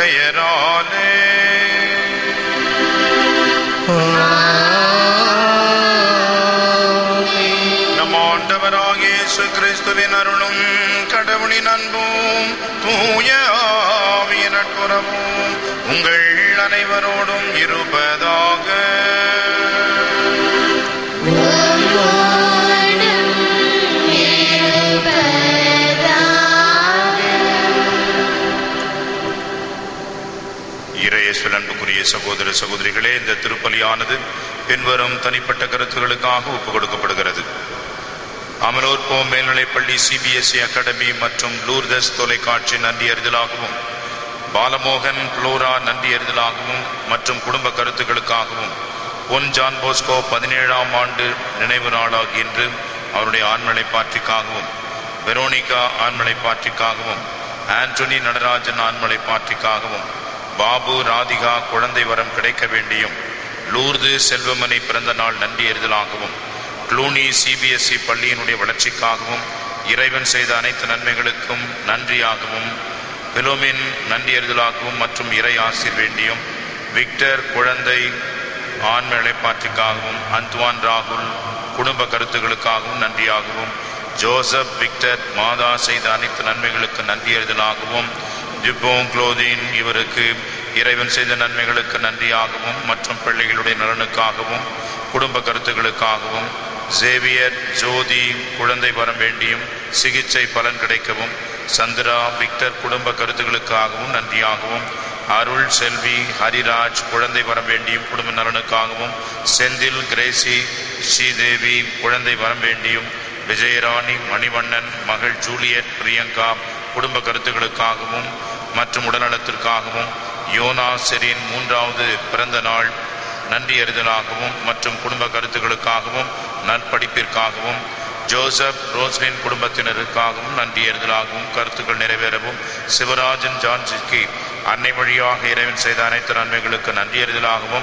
பெயராலே நம் ஆண்டவராகிய இயேசு கிறிஸ்துவின் அருளும் கடவுளின் அன்பும் தூய ஆவியின் நட்புறவும் உங்கள் அனைவரோடும் இருப்பதாக இறையேசுவில் அன்புக்குரிய சகோதர சகோதரிகளே இந்த திருப்பலியானது பின்வரும் தனிப்பட்ட கருத்துகளுக்காக ஒப்புக் கொடுக்கப்படுகிறது அமலோற்போ மேல்நிலைப்பள்ளி சிபிஎஸ்இ அகாடமி மற்றும் லூர்தஸ் தொலைக்காட்சி நன்றி அறிதலாகவும் பாலமோகன் புளோரா நன்றி அறிதலாகவும் மற்றும் குடும்ப கருத்துக்களுக்காகவும் பொன் ஜான் போஸ்கோ பதினேழாம் ஆண்டு நினைவு நாளாகி இன்று அவருடைய ஆண்மலை பாற்றிக்காகவும் வெரோனிகா ஆண்மலை பாற்றிக்காகவும் ஆண்டனி நடராஜன் ஆண்மலை பாற்றிக்காகவும் பாபு ராதிகா குழந்தை வரம் கிடைக்க வேண்டியும் லூர்து செல்வமணி பிறந்த நாள் நன்றி எறிதலாகவும் க்ளூனி சிபிஎஸ்இ பள்ளியினுடைய வளர்ச்சிக்காகவும் இறைவன் செய்த அனைத்து நன்மைகளுக்கும் நன்றியாகவும் பிலோமின் நன்றி எறிதலாகவும் மற்றும் இறை ஆசிர் வேண்டியும் விக்டர் குழந்தை ஆண்மை இழைப்பாற்றிக்காகவும் அந்த்வான் ராகுல் குடும்ப கருத்துகளுக்காகவும் நன்றியாகவும் ஜோசப் விக்டர் மாதா செய்த அனைத்து நன்மைகளுக்கு நன்றி எறிதலாகவும் ஜிப்போங் குளோதீன் இவருக்கு இறைவன் செய்த நன்மைகளுக்கு நன்றியாகவும் மற்றும் பிள்ளைகளுடைய நலனுக்காகவும் குடும்ப கருத்துகளுக்காகவும் சேவியர் ஜோதி குழந்தை வரம் வேண்டியும் சிகிச்சை பலன் கிடைக்கவும் சந்திரா விக்டர் குடும்ப கருத்துகளுக்காகவும் நன்றியாகவும் அருள் செல்வி ஹரிராஜ் குழந்தை வரம் வேண்டியும் குடும்ப நலனுக்காகவும் செந்தில் கிரேசி ஸ்ரீதேவி குழந்தை வரம் வேண்டியும் விஜயராணி மணிவண்ணன் மகள் ஜூலியட் பிரியங்கா குடும்ப கருத்துக்களுக்காகவும் மற்றும் உடல்நலத்திற்காகவும் யோனா செரின் மூன்றாவது பிறந்த நாள் நன்றி அறிதலாகவும் மற்றும் குடும்ப கருத்துக்களுக்காகவும் நற்படிப்பிற்காகவும் ஜோசப் ரோஸ்லின் குடும்பத்தினருக்காகவும் நன்றி அறிதலாகவும் கருத்துக்கள் நிறைவேறவும் சிவராஜன் ஜான்ஜிக்கு அன்னை வழியாக இறைவன் செய்த அனைத்து நன்மைகளுக்கு நன்றி அறிதலாகவும்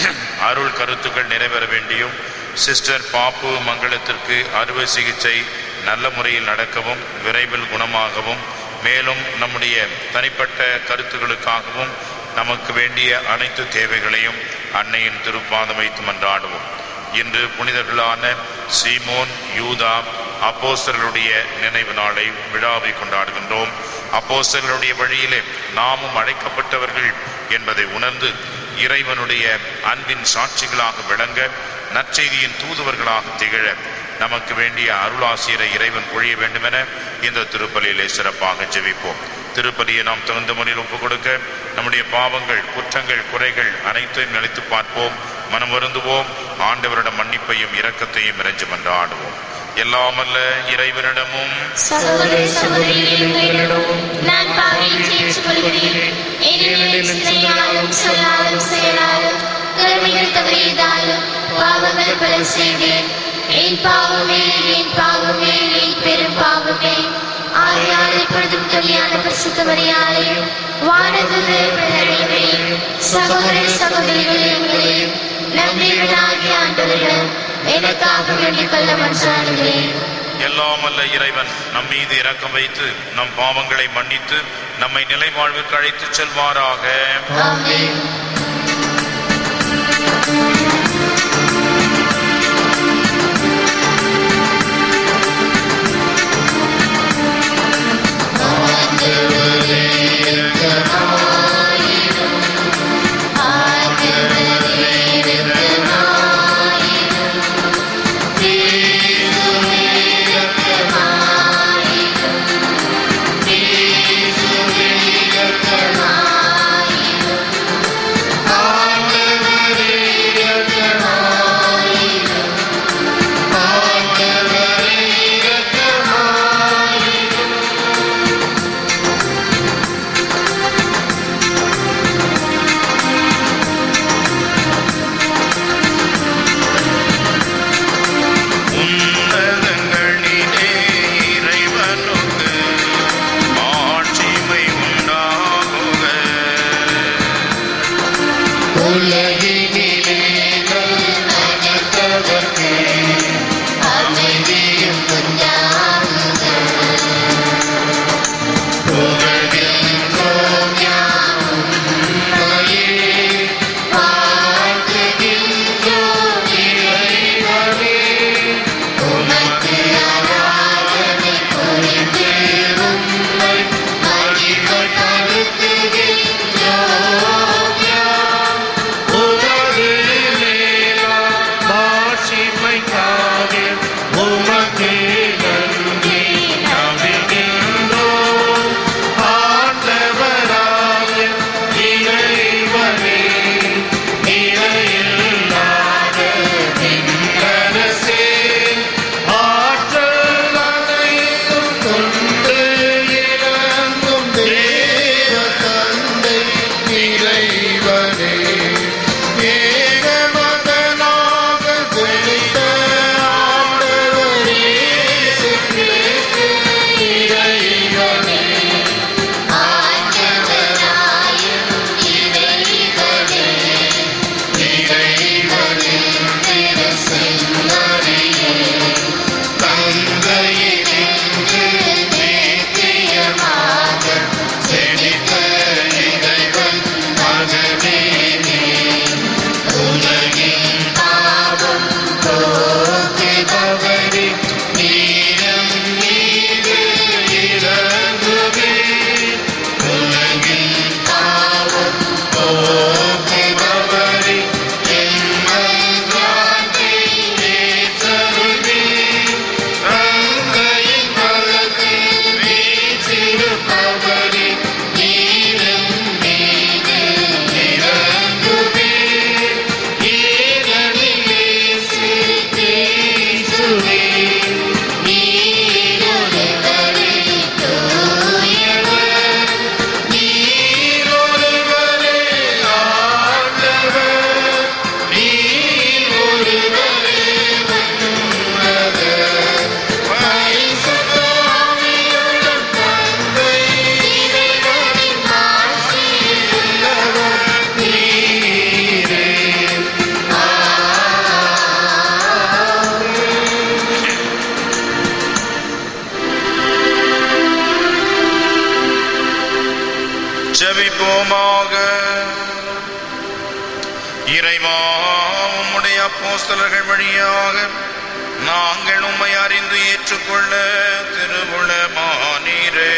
அருள் கருத்துக்கள் நிறைவேற வேண்டியும் சிஸ்டர் பாப்பு மங்களத்திற்கு அறுவை சிகிச்சை நல்ல முறையில் நடக்கவும் விரைவில் குணமாகவும் மேலும் நம்முடைய தனிப்பட்ட கருத்துக்களுக்காகவும் நமக்கு வேண்டிய அனைத்து தேவைகளையும் அன்னையின் திருப்பாதம் வைத்து மன்றாடுவோம் இன்று புனிதர்களான சீமோன் யூதா அப்போஸ்தலருடைய நினைவு நாளை விழாவை கொண்டாடுகின்றோம் அப்போஸ்தலருடைய வழியிலே நாமும் அழைக்கப்பட்டவர்கள் என்பதை உணர்ந்து இறைவனுடைய அன்பின் சாட்சிகளாக விளங்க நற்செய்தியின் தூதுவர்களாக திகழ நமக்கு வேண்டிய அருளாசிரியரை இறைவன் பொழிய வேண்டுமென இந்த திருப்பலியிலே சிறப்பாக ஜெபிப்போம் திருப்பலியை நாம் தகுந்த முறையில் ஒப்புக் கொடுக்க நம்முடைய பாவங்கள் குற்றங்கள் குறைகள் அனைத்தையும் நினைத்து பார்ப்போம் மனம் வருந்துவோம் ஆண்டவரிடம் மன்னிப்பையும் இரக்கத்தையும் இறைஞ்சு மன்றாடுவோம் எல்லாமல்ல இறைவனிடமும் சகோதர சகோதரிகளிடம் நான் பாவியை ஏற்றுக்கொள்கிறேன் ஏனெனில் சிந்தையாலும் சொல்லாலும் செயலாலும் கடமைகள் தவறியதாலும் பாவங்கள் பல செய்தேன் என் பாவமே என் பாவமே என் பெரும் பாவமே ஆகையால் இப்பொழுதும் கல்யாண பரிசுத்த மரியாதையும் வானதுது பிரதமரே சகோதர சகோதரிகளே உங்களே நம்பிவிடாகிய ஆண்டவரிடம் எனக்காக வேண்டிக் கொள்ள மன்றாடுகிறேன் எல்லாமல்ல இறைவன் நம் மீது இரக்கம் வைத்து நம் பாவங்களை மன்னித்து நம்மை நிலை வாழ்விற்கு அழைத்துச் செல்வாராக ஆமென் ஆண்டவரே ஜெபிப்போமாக இறைவா உம்முடைய அப்போஸ்தலர்கள் வழியாக நாங்கள் உம்மை அறிந்து ஏற்றுக்கொள்ள திருவுளமானீரே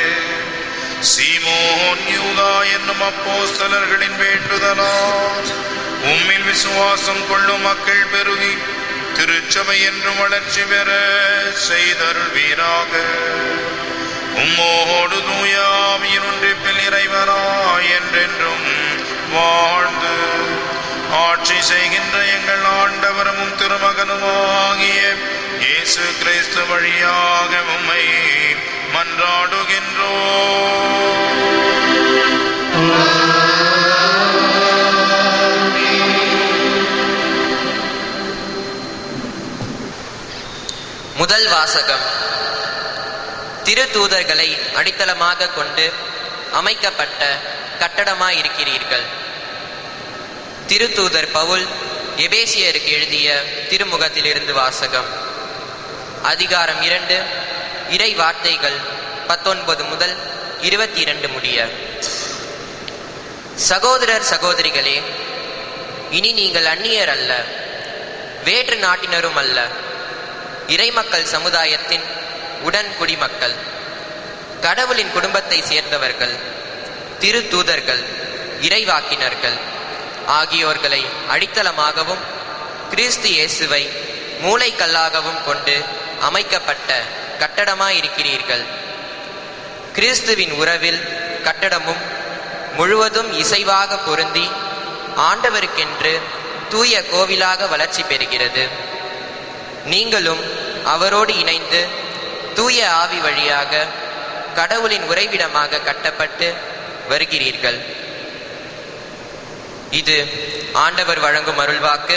சீமோன் யூதா என்னும் அப்போஸ்தலர்களின் வேண்டுதலால் உம்மில் விசுவாசம் கொள்ளும் மக்கள் பெருகி திருச்சபை என்றும் வளர்ச்சி பெற செய்தருள்வீராக உம்மோடு தூயாவியின் ஒன்றிப்பில் இறைவனாய் என்றென்றும் வாழ்ந்து ஆட்சி செய்கின்ற எங்கள் ஆண்டவரும் திருமகனுமாகிய இயேசு கிறிஸ்து வழியாக உம்மை மன்றாடுகின்றோ முதல் வாசகம் திரு தூதர்களை அடித்தளமாக கொண்டு அமைக்கப்பட்ட கட்டடமாயிருக்கிறீர்கள் திருத்தூதர் பவுல் எபேசியருக்கு எழுதிய திருமுகத்திலிருந்து வாசகம் அதிகாரம் இரண்டு இறை வார்த்தைகள் பத்தொன்பது முதல் இருபத்தி இரண்டு முடிய சகோதரர் சகோதரிகளே இனி நீங்கள் அந்நியர் அல்ல வேற்று நாட்டினரும் அல்ல இறைமக்கள் சமுதாயத்தின் உடன் குடிமக்கள் கடவுளின் குடும்பத்தை சேர்ந்தவர்கள் திரு தூதர்கள் இறைவாக்கினர்கள் ஆகியோர்களை அடித்தளமாகவும் கிறிஸ்து இயேசுவை மூளைக்கல்லாகவும் கொண்டு அமைக்கப்பட்ட கட்டடமாயிருக்கிறீர்கள் கிறிஸ்துவின் உறவில் கட்டடமும் முழுவதும் இசைவாக பொருந்தி ஆண்டவருக்கென்று தூய கோவிலாக வளர்ச்சி பெறுகிறது நீங்களும் அவரோடு இணைந்து தூய ஆவி வழியாக கடவுளின் உறைவிடமாக கட்டப்பட்டு வருகிறீர்கள் இது ஆண்டவர் வழங்கும் அருள்வாக்கு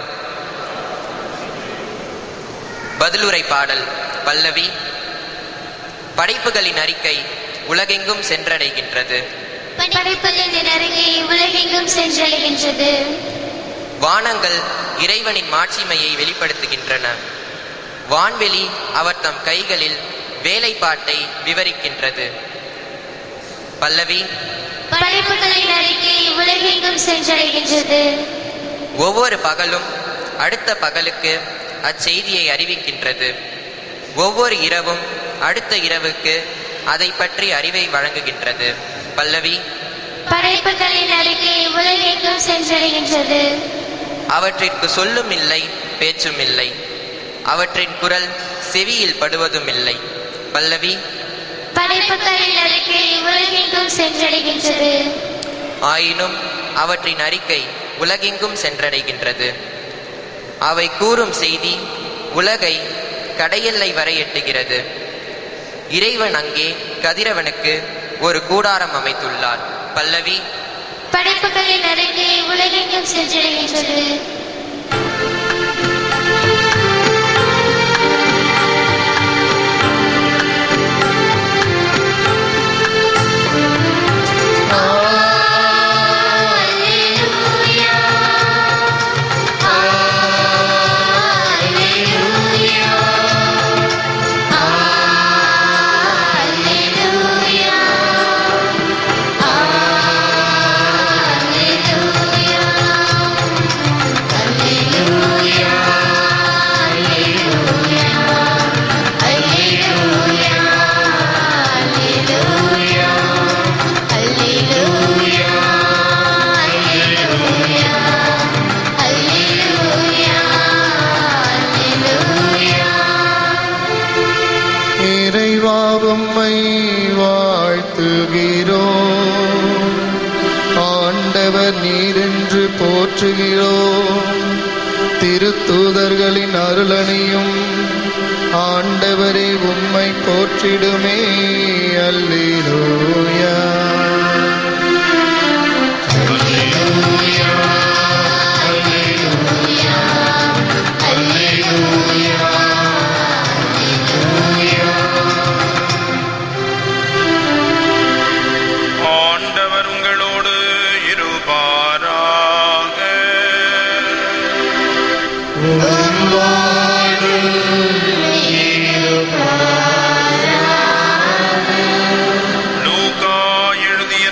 பதிலுரை பாடல் பல்லவி படைப்புகளின் அறிக்கை உலகெங்கும் சென்றடைகின்றது படைப்புகளின் அறிக்கை உலகெங்கும் சென்றடைகின்றது வானங்கள் இறைவனின் மாட்சிமையை வெளிப்படுத்துகின்றன வான்வெளி அவர் தம் கைகளில் வேலைப்பாட்டை விவரிக்கின்றது பல்லவி படைப்புகளின் அறிக்கை உலகெங்கும் சென்றடைகின்றது ஒவ்வொரு பகலும் அடுத்த பகலுக்கு அச்செய்தியை அறிவிக்கின்றது ஒவ்வொரு இரவும் அடுத்த இரவுக்கு அதை பற்றி அறிவை வழங்குகின்றது பல்லவி படைப்புகளின் அறிக்கை உலகெங்கும் சென்றடைகின்றது அவற்றிற்கு சொல்லும் இல்லை பேச்சும் இல்லை அவற்றின் குரல் செவியில் படுவதும் இல்லை பல்லவி படைப்புகளின் அறிக்கை உலகெங்கும் சென்றடைகின்றது ஆயினும் அவற்றின் அறிக்கை உலகெங்கும் சென்றடைகின்றது அவை கூறும் செய்தி உலகை கடையெல்லை வரை எட்டுகிறது இறைவன் அங்கே கதிரவனுக்கு ஒரு கூடாரம் அமைத்துள்ளார் பல்லவி படைப்புகளின் அறிக்கை உலகெங்கும் சென்றடைகின்றது இறைவாவும்மை வாழ்த்துகிறோம் ஆண்டவர் நீரென்று போற்றுகிறோம் திருத்தூதர்களின் அருளணியும் ஆண்டவரே உம்மை போற்றிடுமே அல்லேலூயா ஆண்டவர் உங்களோடு இருப்பாராக லூக்கா எழுதிய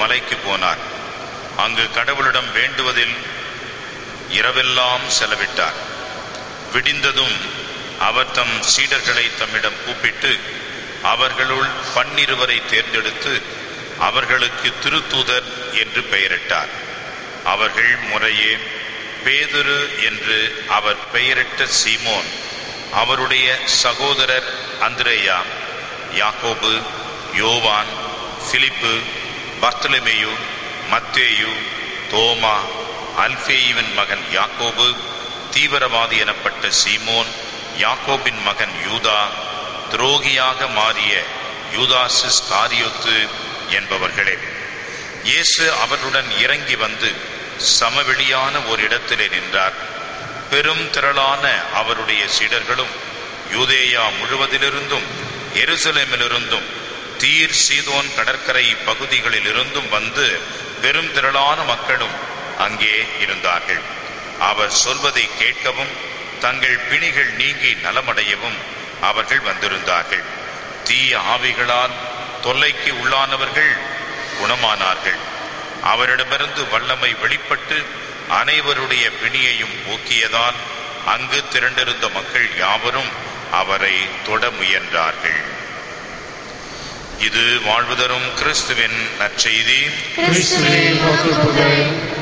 மலைக்கு போனார் அங்கு கடவுளிடம் வேண்டுவதில் இரவெல்லாம் செலவிட்டார் விடிந்ததும் அவர் தம் சீடர்களை தம்மிடம் கூப்பிட்டு அவர்களுள் பன்னிருவரை தேர்ந்தெடுத்து அவர்களுக்கு திருத்தூதர் என்று பெயரிட்டார் அவர்கள் முறையே பேதுரு என்று அவர் பெயரிட்ட சீமோன் அவருடைய சகோதரர் அந்திரேயா யாக்கோபு யோவான் பிலிப்பு பர்த்தலமேயு மத்தேயு தோமா அல்பேயுவின் மகன் யாக்கோபு தீவிரவாதி எனப்பட்ட சீமோன் யாக்கோபின் மகன் யூதா துரோகியாக மாறிய யூதாசிஸ் காரியோத்து என்பவர்களே இயேசு அவருடன் இறங்கி வந்து சமவெளியான ஒரு இடத்திலே நின்றார் பெரும் திரளான அவருடைய சீடர்களும் யூதேயா முழுவதிலிருந்தும் எருசலேமிலிருந்தும் தீர் சீதோன் கடற்கரை பகுதிகளிலிருந்தும் வந்து பெரும் திரளான மக்களும் அங்கே இருந்தார்கள் அவர் சொல்வதை கேட்கவும் தங்கள் பிணிகள் நீங்கி நலமடையவும் அவர்கள் வந்திருந்தார்கள் தீய ஆவிகளால் தொல்லைக்கு உள்ளானவர்கள் குணமானார்கள் அவரிடமிருந்து வல்லமை வெளிப்பட்டு அனைவருடைய பிணியையும் போக்கியதால் அங்கு திரண்டிருந்த மக்கள் யாவரும் அவரை தொட முயன்றார்கள் இது வாழ்வு தரும் கிறிஸ்துவின் நற்செய்தி கிறிஸ்துவே உமக்கு புகழ்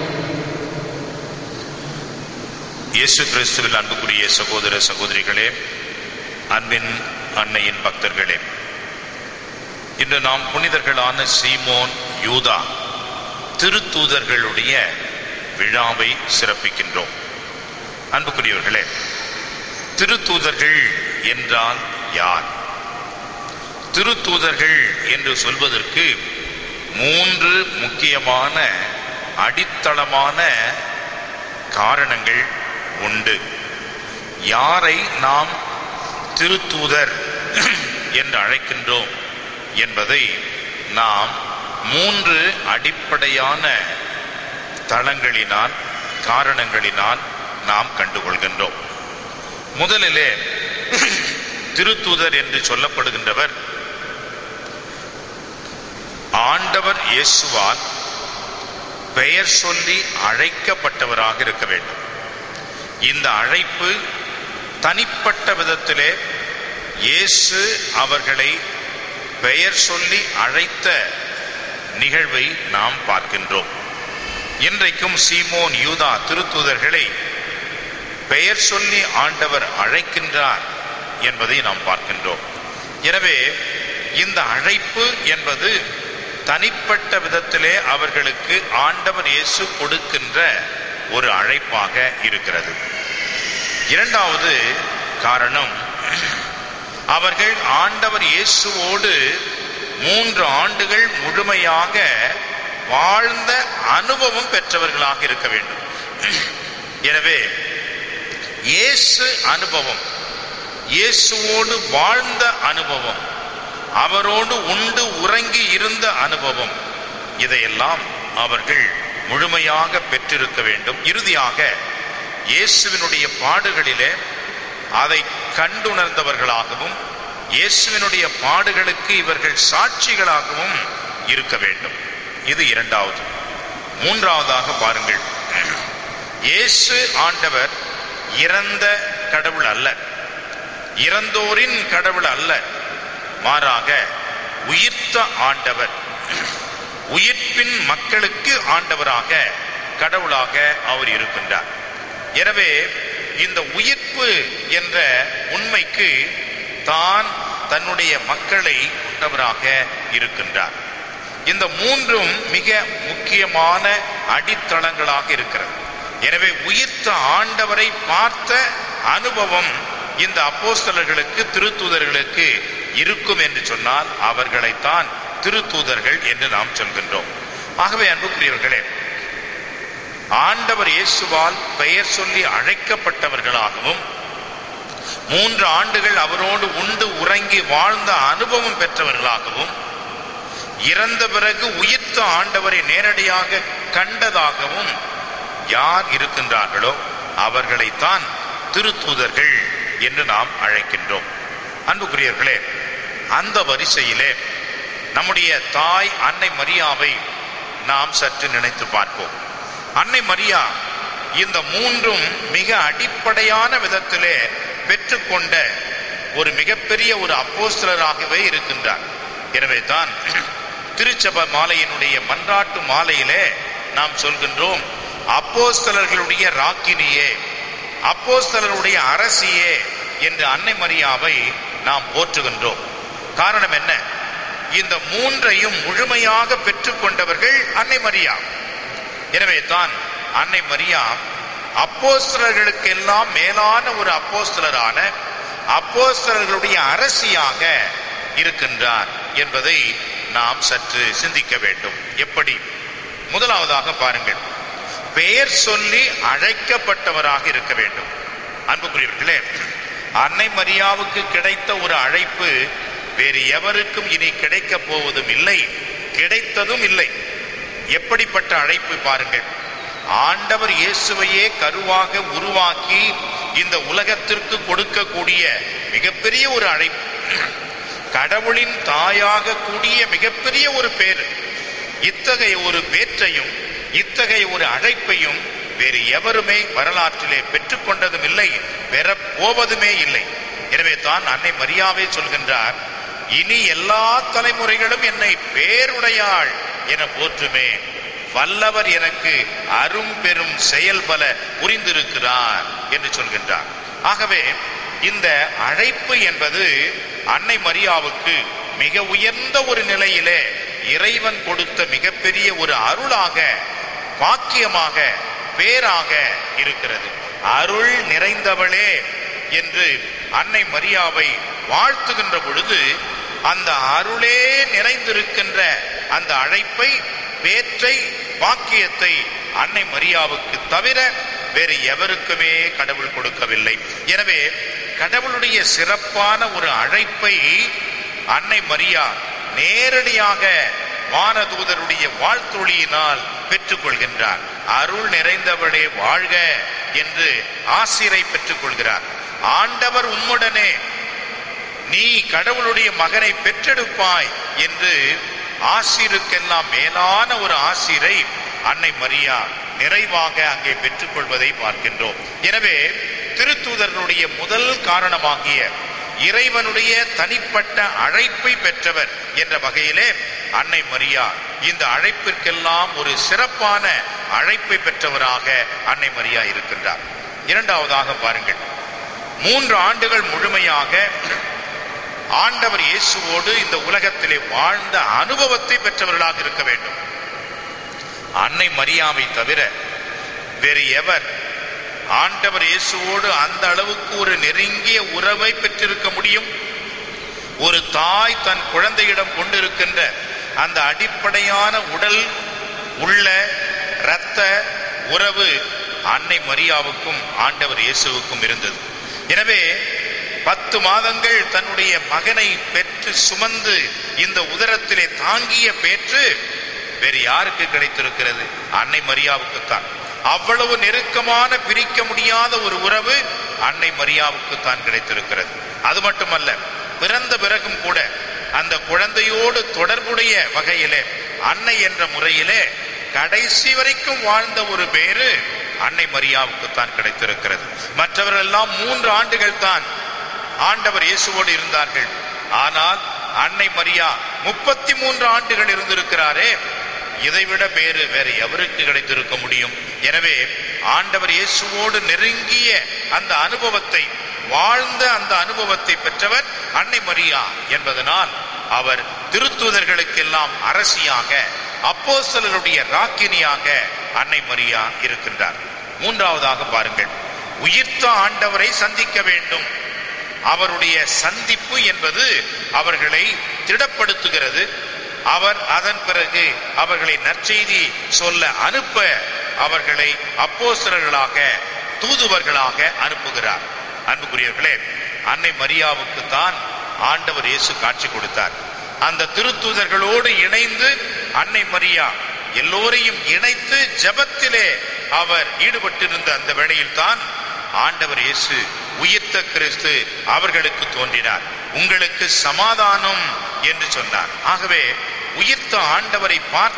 இயேசு கிறிஸ்துவில் அன்புக்குரிய சகோதர சகோதரிகளே அன்பின் அன்னையின் பக்தர்களே இன்று நாம் புனிதர்களான சீமோன் யூதா திருத்தூதர்களுடைய விழாவை சிறப்பிக்கின்றோம் அன்புக்குரியவர்களே திருத்தூதர்கள் என்றால் யார் திருத்தூதர்கள் என்று சொல்வதற்கு மூன்று முக்கியமான அடித்தளமான காரணங்கள் உண்டு யாரை நாம் திருத்தூதர் என்று அழைக்கின்றோம் என்பதை நாம் மூன்று அடிப்படையான தளங்களினால் காரணங்களினால் நாம் கண்டுகொள்கின்றோம் முதலிலே திருத்தூதர் என்று சொல்லப்படுகின்றவர் ஆண்டவர் இயேசுவால் பெயர் சொல்லி அழைக்கப்பட்டவராக இருக்க வேண்டும் இந்த அழைப்பு தனிப்பட்ட விதத்திலே இயேசு அவர்களை பெயர் சொல்லி அழைத்த நிகழ்வை நாம் பார்க்கின்றோம் இன்றைக்கும் சீமோன் யூதா திருத்தூதர்களை பெயர் சொல்லி ஆண்டவர் அழைக்கின்றார் என்பதை நாம் பார்க்கின்றோம் எனவே இந்த அழைப்பு என்பது தனிப்பட்ட விதத்திலே அவர்களுக்கு ஆண்டவர் இயேசு கொடுக்கின்ற ஒரு அழைப்பாக இருக்கிறது இரண்டாவது காரணம் அவர்கள் ஆண்டவர் இயேசுவோடு மூன்று ஆண்டுகள் முழுமையாக வாழ்ந்த அனுபவம் பெற்றவர்களாக இருக்க வேண்டும் எனவே இயேசு அனுபவம் இயேசுவோடு வாழ்ந்த அனுபவம் அவரோடு உண்டு உறங்கி இருந்த அனுபவம் இதையெல்லாம் அவர்கள் முழுமையாக பெற்றிருக்க வேண்டும் இறுதியாக இயேசுவினுடைய பாடுகளிலே அதை கண்டுணர்ந்தவர்களாகவும் இயேசுவினுடைய பாடுகளுக்கு இவர்கள் சாட்சிகளாகவும் இருக்க வேண்டும் இது இரண்டாவது மூன்றாவதாக பாருங்கள் இயேசு ஆண்டவர் இறந்த கடவுள் அல்ல இறந்தோரின் கடவுள் அல்ல மாறாக உயிர்த்த ஆண்டவர் உயிர்ப்பின் மக்களுக்கு ஆண்டவராக கடவுளாக அவர் இருக்கின்றார் எனவே இந்த உயிர்ப்பு என்ற உண்மைக்கு தான் தன்னுடைய மக்களை கொண்டவராக இருக்கின்றார் இந்த மூன்றும் மிக முக்கியமான அடித்தளங்களாக இருக்கிறது எனவே உயிர்த்த ஆண்டவரை பார்த்த அனுபவம் இந்த அப்போஸ்தலர்களுக்கு திருத்தூதர்களுக்கு இருக்கும் என்று சொன்னால் அவர்களைத்தான் திருத்தூதர்கள் என்று நாம் சொல்கின்றோம் ஆகவே அன்புக்குரியவர்களே ஆண்டவர் இயேசுவால் பெயர் சொல்லி அழைக்கப்பட்டவர்களாகவும் மூன்று ஆண்டுகள் அவரோடு உண்டு உறங்கி வாழ்ந்த அனுபவம் பெற்றவர்களாகவும் இறந்த பிறகு உயிர்த்த ஆண்டவரை நேரடியாக கண்டதாகவும் யார் இருக்கின்றார்களோ அவர்களைத்தான் திருத்தூதர்கள் என்று நாம் அழைக்கின்றோம் அன்புக்குரியவர்களே அந்த வரிசையிலே நம்முடைய தாய் அன்னை மரியாவை நாம் சற்று நினைத்து பார்ப்போம் அன்னை மரியா இந்த மூன்றும் மிக அடிப்படையான விதத்திலே பெற்றுக்கொண்ட ஒரு மிகப்பெரிய ஒரு அப்போஸ்தலராகவே இருக்கின்றார் எனவே தான் திருச்சபை மாலையினுடைய மன்றாட்டு மாலையிலே நாம் சொல்கின்றோம் அப்போஸ்தலர்களுடைய ராக்கினியே அப்போஸ்தலருடைய அரசியே என்று அன்னை மரியாவை நாம் போற்றுகின்றோம் காரணம் என்ன இந்த மூன்றையும் முழுமையாக பெற்றுக்கொண்டவர்கள் அன்னை மரியா எனவே தான் அன்னை மரியா அப்போஸ்தலர்களுக்கெல்லாம் மேலான ஒரு அப்போஸ்தலரான அப்போஸ்தலர்களுடைய அரசியாக இருக்கின்றார் என்பதை நாம் சற்று சிந்திக்க வேண்டும் எப்படி முதலாவதாக பாருங்கள் பெயர் சொல்லி அழைக்கப்பட்டவராக இருக்க வேண்டும் அன்புக்குரியவர்களே அன்னை மரியாவுக்கு கிடைத்த ஒரு அழைப்பு வேறு எவருக்கும் இனி கிடைக்கப் போவதும் இல்லை கிடைத்ததும் இல்லை எப்படிப்பட்ட அழைப்பு பாருங்கள் ஆண்டவர் இயேசுவையே கருவாக உருவாக்கி இந்த உலகத்திற்கு கொடுக்கக்கூடிய மிகப்பெரிய ஒரு அழைப்பு கடவுளின் தாயாக கூடிய மிகப்பெரிய ஒரு பேர் இத்தகைய ஒரு பேற்றையும் இத்தகைய ஒரு அழைப்பையும் வேறு எவருமே வரலாற்றிலே பெற்றுக்கொண்டதும் இல்லை பெறப் போவதுமே இல்லை எனவே தான் அன்னை மரியாவே சொல்கின்றார் இனி எல்லா தலைமுறைகளும் என்னை பேருடையாள் என போற்றுமே வல்லவர் எனக்கு அரும் பெரும் செயல் பல புரிந்திருக்கிறார் என்று சொல்கின்றார் ஆகவே இந்த அழைப்பு என்பது அன்னை மரியாவுக்கு மிக உயர்ந்த ஒரு நிலையிலே இறைவன் கொடுத்த மிகப்பெரிய ஒரு அருளாக பாக்கியமாக பேராக இருக்கிறது அருள் நிறைந்தவளே என்று அன்னை மரியாவை வாழ்த்துகின்ற பொழுது அந்த அருளே நிறைந்திருக்கின்ற அந்த அழைப்பை பேற்றை பாக்கியத்தை அன்னை மரியாவுக்கு தவிர வேறு எவருக்குமே கடவுள் கொடுக்கவில்லை எனவே கடவுளுடைய சிறப்பான ஒரு அழைப்பை அன்னை மரியா நேரடியாக வானதூதருடைய வாழ்த்தொழியினால் பெற்றுக்கொள்கின்றார் அருள் நிறைந்தவளே வாழ்க என்று ஆசிரை பெற்றுக்கொள்கிறார் ஆண்டவர் உம்முடனே நீ கடவுளுடைய மகனை பெற்றெடுப்பாய் என்று ஆசிருக்கெல்லாம் மேலான ஒரு ஆசிரை அன்னை மரியா நிறைவாக அங்கே பெற்றுக்கொள்வதை பார்க்கின்றோம் எனவே திருத்தூதர்களுடைய முதல் காரணமாகிய இறைவனுடைய தனிப்பட்ட அழைப்பை பெற்றவர் என்ற வகையிலே அன்னை மரியா இந்த அழைப்பிற்கெல்லாம் ஒரு சிறப்பான அழைப்பை பெற்றவராக அன்னை மரியா இருக்கின்றார் இரண்டாவதாக பாருங்கள் மூன்று ஆண்டுகள் முழுமையாக ஆண்டவர் இயேசுவோடு இந்த உலகத்திலே வாழ்ந்த அனுபவத்தை பெற்றவர்களாக இருக்க வேண்டும் அன்னை மரியாவை தவிர வேறு எவர் ஆண்டவர் இயேசுவோடு அந்த அளவுக்கு ஒரு நெருங்கிய உறவை பெற்றிருக்க முடியும் ஒரு தாய் தன் குழந்தையிடம் கொண்டிருக்கின்ற அந்த அடிப்படையான உடல் உள்ள இரத்த உறவு அன்னை மரியாவுக்கும் ஆண்டவர் இயேசுவுக்கும் இருந்தது எனவே பத்து மாதங்கள் தன்னுடைய மகனை பெற்று சுமந்து இந்த உதரத்திலே தாங்கிய பேற்று வேறு யாருக்கு கிடைத்திருக்கிறது அன்னை மரியாவுக்குத்தான் அவ்வளவு நெருக்கமான பிரிக்க முடியாத ஒரு உறவு அன்னை மரியாவுக்கு தான் கிடைத்திருக்கிறது அது மட்டுமல்ல பிறந்த பிறகும் கூட அந்த குழந்தையோடு தொடர்புடைய வகையிலே அன்னை என்ற முறையிலே கடைசி வரைக்கும் வாழ்ந்த ஒரு பேரு அன்னை மரியாவுக்கு தான் கிடைத்திருக்கிறது மற்றவர்கள் எல்லாம் மூன்று ஆண்டுகள் தான் ஆண்டவர் இயேசுவோடு இருந்தார்கள் ஆனால் அன்னை மரியா முப்பத்தி மூன்று ஆண்டுகள் இருந்திருக்கிறாரே இதைவிட பேரு வேற எவருக்கு கிடைத்திருக்க முடியும் எனவே ஆண்டவர் இயேசுவோடு நெருங்கிய அந்த அனுபவத்தை வாழ்ந்த அந்த அனுபவத்தை பெற்றவர் அன்னை மரியா என்பதனால் அவர் திருத்தூதர்களுக்கெல்லாம் அரசியாக அப்போஸ்தலருடைய ராக்கினியாக அன்னை மரியா இருக்கின்றார் மூன்றாவதாக பாருங்கள் உயிர்த்த ஆண்டவரை சந்திக்க வேண்டும் அவருடைய சந்திப்பு என்பது அவர்களை திடப்படுத்துகிறது அவர் அதன் பிறகு அவர்களை நற்செய்தி சொல்ல அனுப்ப அவர்களை அப்போஸ்தலர்களாக தூதுவர்களாக அனுப்புகிறார் அன்புக்குரியவர்களே அன்னை மரியாவுக்கு தான் ஆண்டவர் இயேசு காட்சி கொடுத்தார் அந்த திருத்தூதர்களோடு இணைந்து அன்னை மரியா எல்லோரையும் இணைத்து ஜெபத்திலே அவர் ஈடுபட்டிருந்த அந்த வேளையில் தான் ஆண்டவர் இயேசு உயிர்த்த கிறிஸ்து அவர்களுக்கு தோன்றினார் உங்களுக்கு சமாதானம் என்று சொன்னார் ஆகவே உயிர்த்த ஆண்டவரை பார்த்த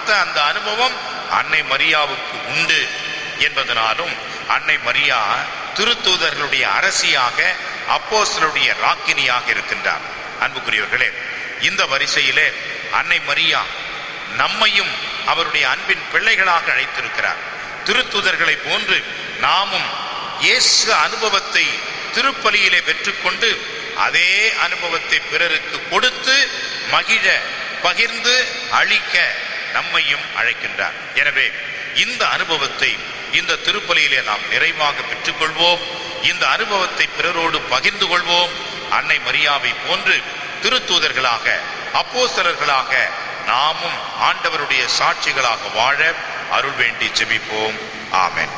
பார்த்த அந்த அனுபவம் அன்னை மரியாவுக்கு உண்டு என்பதனாலும் அன்னை மரியா திருத்தூதர்களுடைய அரசியாக அப்போஸ்தலருடைய ராக்கினியாக இருக்கின்றார் அன்புக்குரியவர்களே இந்த வரிசையிலே அன்னை மரியா நம்மையும் அவருடைய அன்பின் பிள்ளைகளாக அழைத்திருக்கிறார் திருத்துதர்களை போன்று நாமும் இயேசு அனுபவத்தை திருப்பலியிலே பெற்றுக்கொண்டு அதே அனுபவத்தை பிறருக்கு கொடுத்து மகிழ பகிர்ந்து அளிக்க நம்மையும் அழைக்கின்றார் எனவே இந்த அனுபவத்தை இந்த திருப்பலியிலே நாம் நிறைவாக பெற்றுக்கொள்வோம் இந்த அனுபவத்தை பிறரோடு பகிர்ந்து கொள்வோம் அன்னை மரியாவை போன்று திருத்தூதர்களாக அப்போஸ்தலர்களாக நாமும் ஆண்டவருடைய சாட்சிகளாக வாழ அருள் வேண்டி ஜெபிப்போம் ஆமென்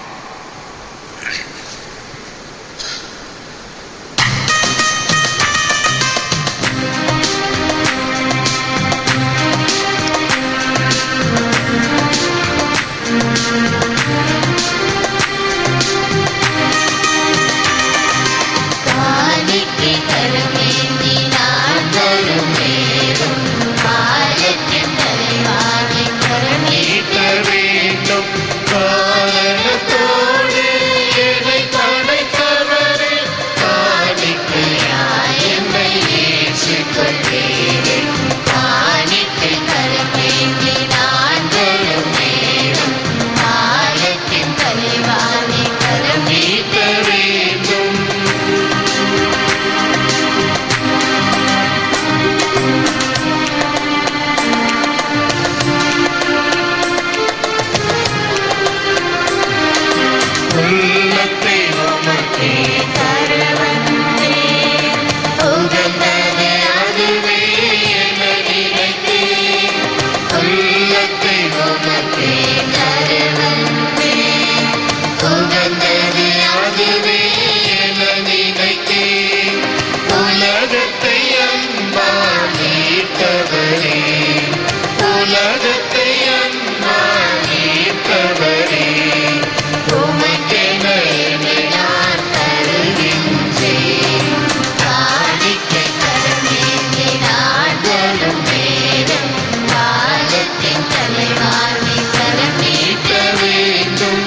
காணிக்கை கருமேந்தி நான் வரும் நேரம் காலத்தின் தலைவானை கருணீட்ட வேண்டும் காரணத்தோடு என்னை படைத்தவரே காணிக்கையாய் என்னை ஏற்றுக்கொள்வீரே காணிக்கை கருமேந்தி நான் வரும் நேரம் காலத்தின் தலைவானை கருணீட்ட வேண்டும் உள்ளத்தை உமக்கே தரவந்தே உகந்தது அதுவே என நினைத்தேன் உள்ளத்தை உமக்கே தரவந்தே உகந்தது அதுவே என நினைத்தேன் உலகத்தை அன்பால் ஈர்த்தவரே உலகத்தை அன்பால் ஈர்த்தவரே உமக்கென என்னை நான் தருகின்றேன். காணிக்கை கரமேந்தி நான் வரும் நேரம் காலத்தின் தலைவாழ்வை கரம் நீட்ட வேண்டும்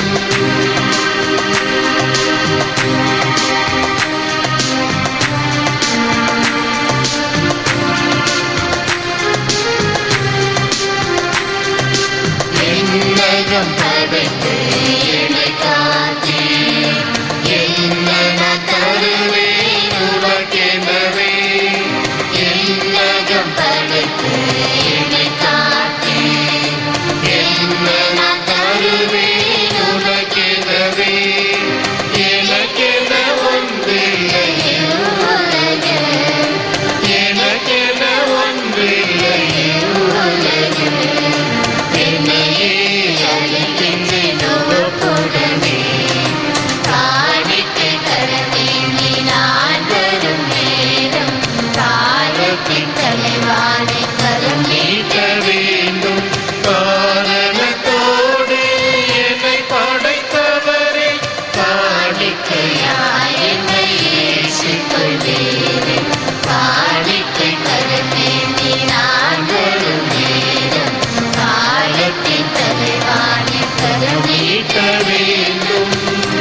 என்னகம் படைத்து என்னை காத்தே என்ன நான் தருவேன் உனக்கெனவே என்னகம் படைத்து என்னை காத்தே என்ன நான் தருவேன் உனக்கெனவே எனக்கென ஒன்றில்லை உலகில் எனக்கென ஒன்றில்லை உலகில் என்னையே அழைக்கின்றேன் ஒப்புடனே காணிக்கை கரமேந்தி நான் வரும் நேரம் காலத்தின் தலைவானை கரம் நீட்ட வேண்டும் காரணத்தோடு என்னை படைத்தவரே காணிக்கையாய் என்னை ஏற்றுக்கொள்வீரே காணிக்கை கரமேந்தி நான் வரும் நேரம் காலத்தின் தலைவானை கரம் நீட்ட வேண்டும்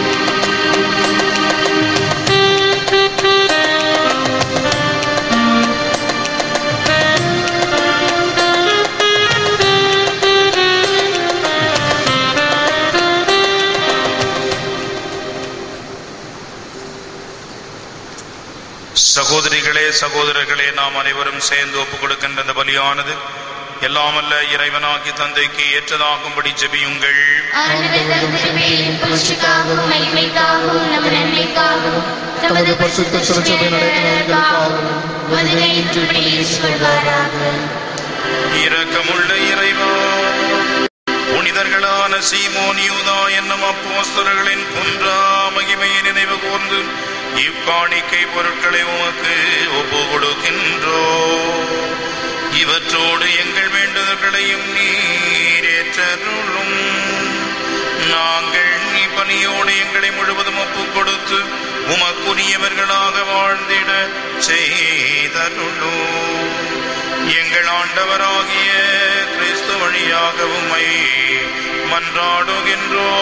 சகோதரிகளே சகோதரர்களே நாம் அனைவரும் சேர்ந்து ஒப்புக் கொடுக்கின்ற இந்த பலியானது எல்லாமல்ல இறைவனாகி தந்தைக்கு ஏற்றதாகும்படி ஜெபியுங்கள் ஆண்டவர் திருப்பேரின் புகழ்ச்சிக்காகவும் மகிமைக்காகவும் நம் நன்மைக்காகவும் தமது பரிசுத்த திருச்சபை நடத்தினர்களுக்காகவும் மதுரையின்றி சொல்வாராக இரக்கமுள்ள இறைவா புனிதர்களான சீமோன் யூதா என்னும் அப்போஸ்தலர்களின் குன்றா மகிமையை நினைவு கூர்ந்து இக்காணிக்கை பொருட்களை உமக்கு ஒப்பு கொடுக்கின்றோ இவற்றோடு எங்கள் வேண்டுதல்களையும் நீர் ஏற்றருளும் நாங்கள் இப்பணியோடு எங்களை முழுவதும் ஒப்புக் கொடுத்து உமக்குரியவர்களாக வாழ்ந்திட செய்தருளும் எங்கள் ஆண்டவராகிய கிறிஸ்து வழியாக உம்மை மன்றாடுகின்றோ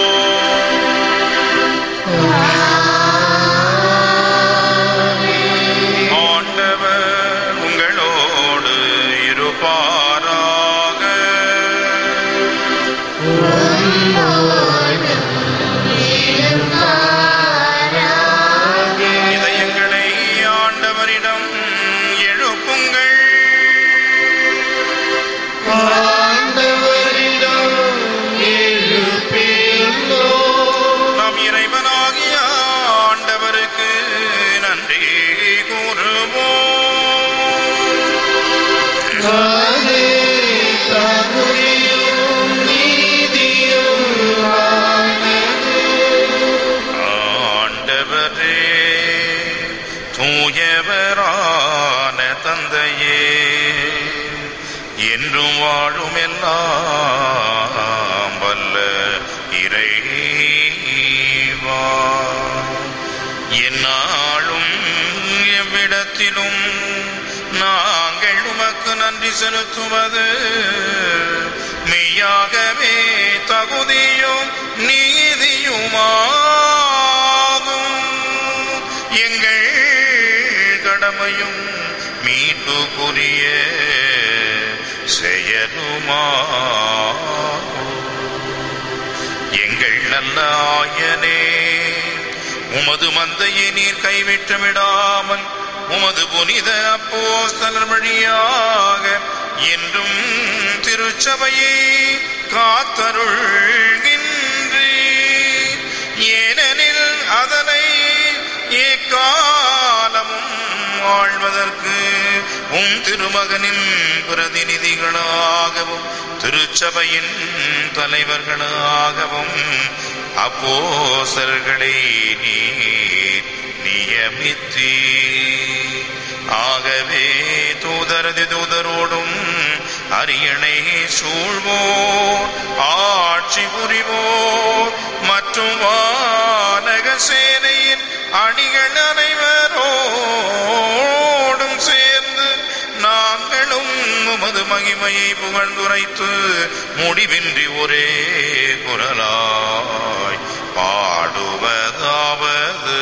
ஆண்டவர் உங்களோடு இருப்பாராக இதயங்களை ஆண்டவரிடம் எழுப்புங்கள் நாம் இறைவனாகிய ஆண்டவருக்கு நன்றி கூறுவோம் ஆண்டவரே தூயவரான தந்தையே என்றும் வாழும் எல்லாம் வல்ல இறைவா என்னாலும் எவ்விடத்திலும் நாங்கள் உமக்கு நன்றி செலுத்துவது மெய்யாகவே தகுதியும் நீதியுமாகும் எங்கள் கடமையும் மீட்புக்குரிய செயலுமாகும் எங்கள் நல்ல ஆயனே உமது மந்தையை நீர் கைவிட்டு விடாமல் உமது புனித அப்போஸ்தலர் வழியாக என்றும் திருச்சபையை காத்தருள்கின்றே ஏனெனில் அதனை எக்காலமும் வாழ்வதற்கு உம் திருமகனின் பிரதிநிதிகளாகவும் திருச்சபையின் தலைவர்களாகவும் அப்போசர்களை நீர் நியமித்தீ ஆகவே தூதரது தூதரோடும் அரியணை சூழ்வோர் ஆட்சி புரிவோர் மற்றும் வானக சேனையின் அணிகள் அனைவரோடும் சேர்ந்து நாங்களும் உமது மகிமையை புகழ்ந்துரைத்து முடிவின்றி ஒரே குரலாய் பாடுவதாவது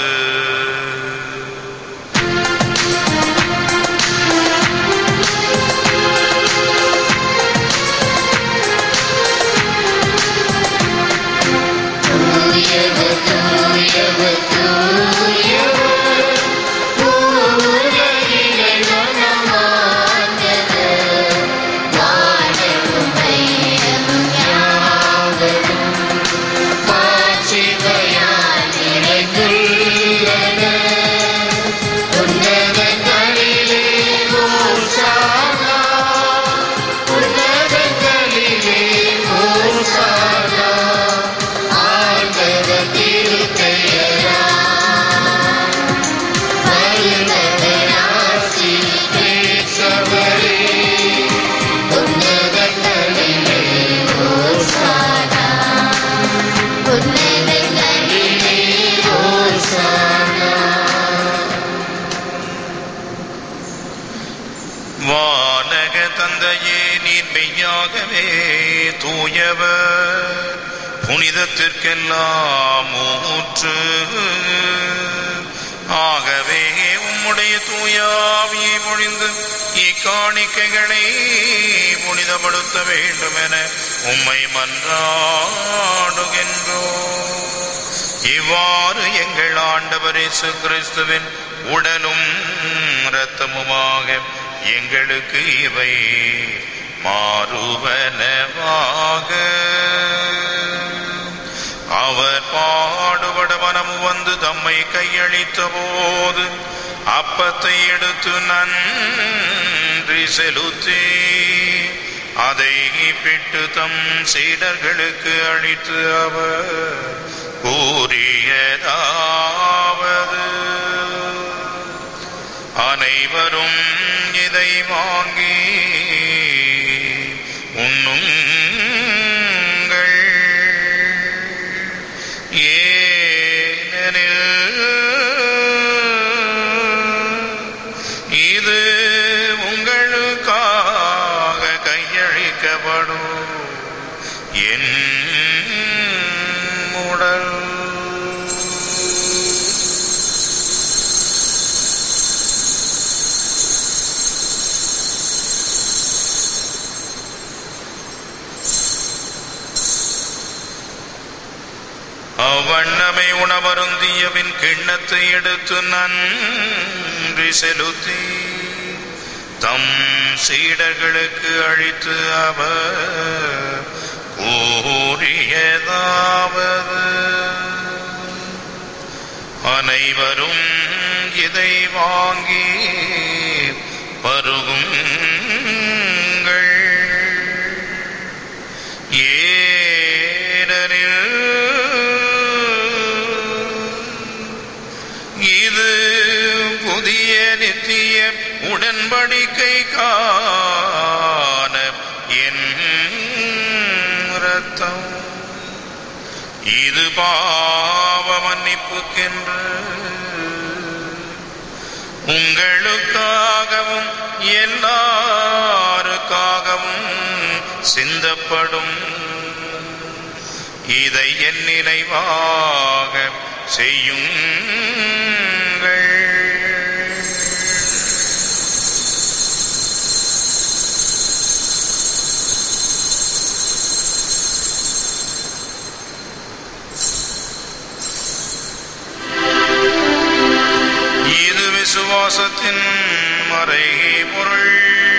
தூயவர் தூயவர் தூயவர் பூவுலகில் மனமார்ந்தவர் வானமும் மையமும் யாவரும் மாட்சிமையால் நிறைந்துள்ளன உன்னதங்களிலே ஓசானா உன்னதங்களிலே ஓசானா ஆண்டவர் திருப்பெயரா வருபவர் ஆசி பெற்றவரே உன்னதங்களிலே ஓசானா உன்னதங்களிலே ஓசானா வானக தந்தையே நீர் மெய்யாகவே தூயவர் புனிதத்திற்கெல்லாம் ஊற்று ஆகவே உம்முடைய தூயாவியை பொழிந்து இக்காணிக்கைகளை புனிதப்படுத்த வேண்டும் என உம்மை மன்றாடுகின்றோம் இவ்வாறு எங்கள் ஆண்டவர் இயேசு கிறிஸ்துவின் உடலும் இரத்தமுமாக எங்களுக்கு இவை மாறுவனவாக அவர் பாடுபட மனமு வந்து தம்மை கையளித்த போது அப்பத்தை எடுத்து நன்றி செலுத்தி அதை பிட்டு தம் சீடர்களுக்கு அளித்து அவர் கூறியதாவது அனைவரும் இதை வாங்கி உண்ணுங்கள் ஏனெனில் இது உங்களுக்காக கையளிக்கப்படும் அவ்வண்ணமை உணவருந்தியவின் கிண்ணத்தை எடுத்து நன்றி செலுத்தி தம் சீடர்களுக்கு அழித்து அவர் கூறியதாவது அனைவரும் இதை வாங்கி பருகுங்கள் ஏனெனில் இது புதிய நித்திய உடன்படிக்கை காண என் ரத்தம் இது பாவ மன்னிப்புக்கென்று உங்களுக்காகவும் எல்லாருக்காகவும் சிந்தப்படும் இதை என் நினைவாக செய்யுங்கள் இது விசுவாசத்தின் மறை பொருள்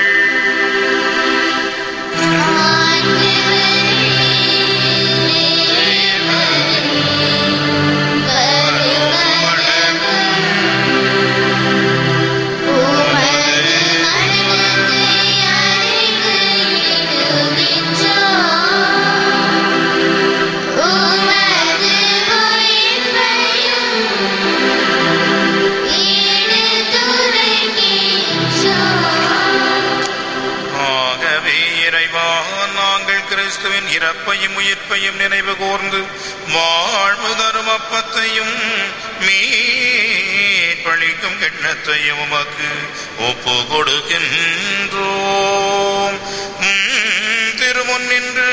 ஆகவே இறைவா நாங்கள் கிறிஸ்துவின் இறப்பையும் உயிர்ப்பையும் நினைவு கூர்ந்து வாழ்வு தரும் அப்பத்தையும் மீட்பளிக்கும் கிண்ணத்தையும் உமக்கு ஒப்பு கொடுக்கின்றோம் உம் திருமுன் நின்று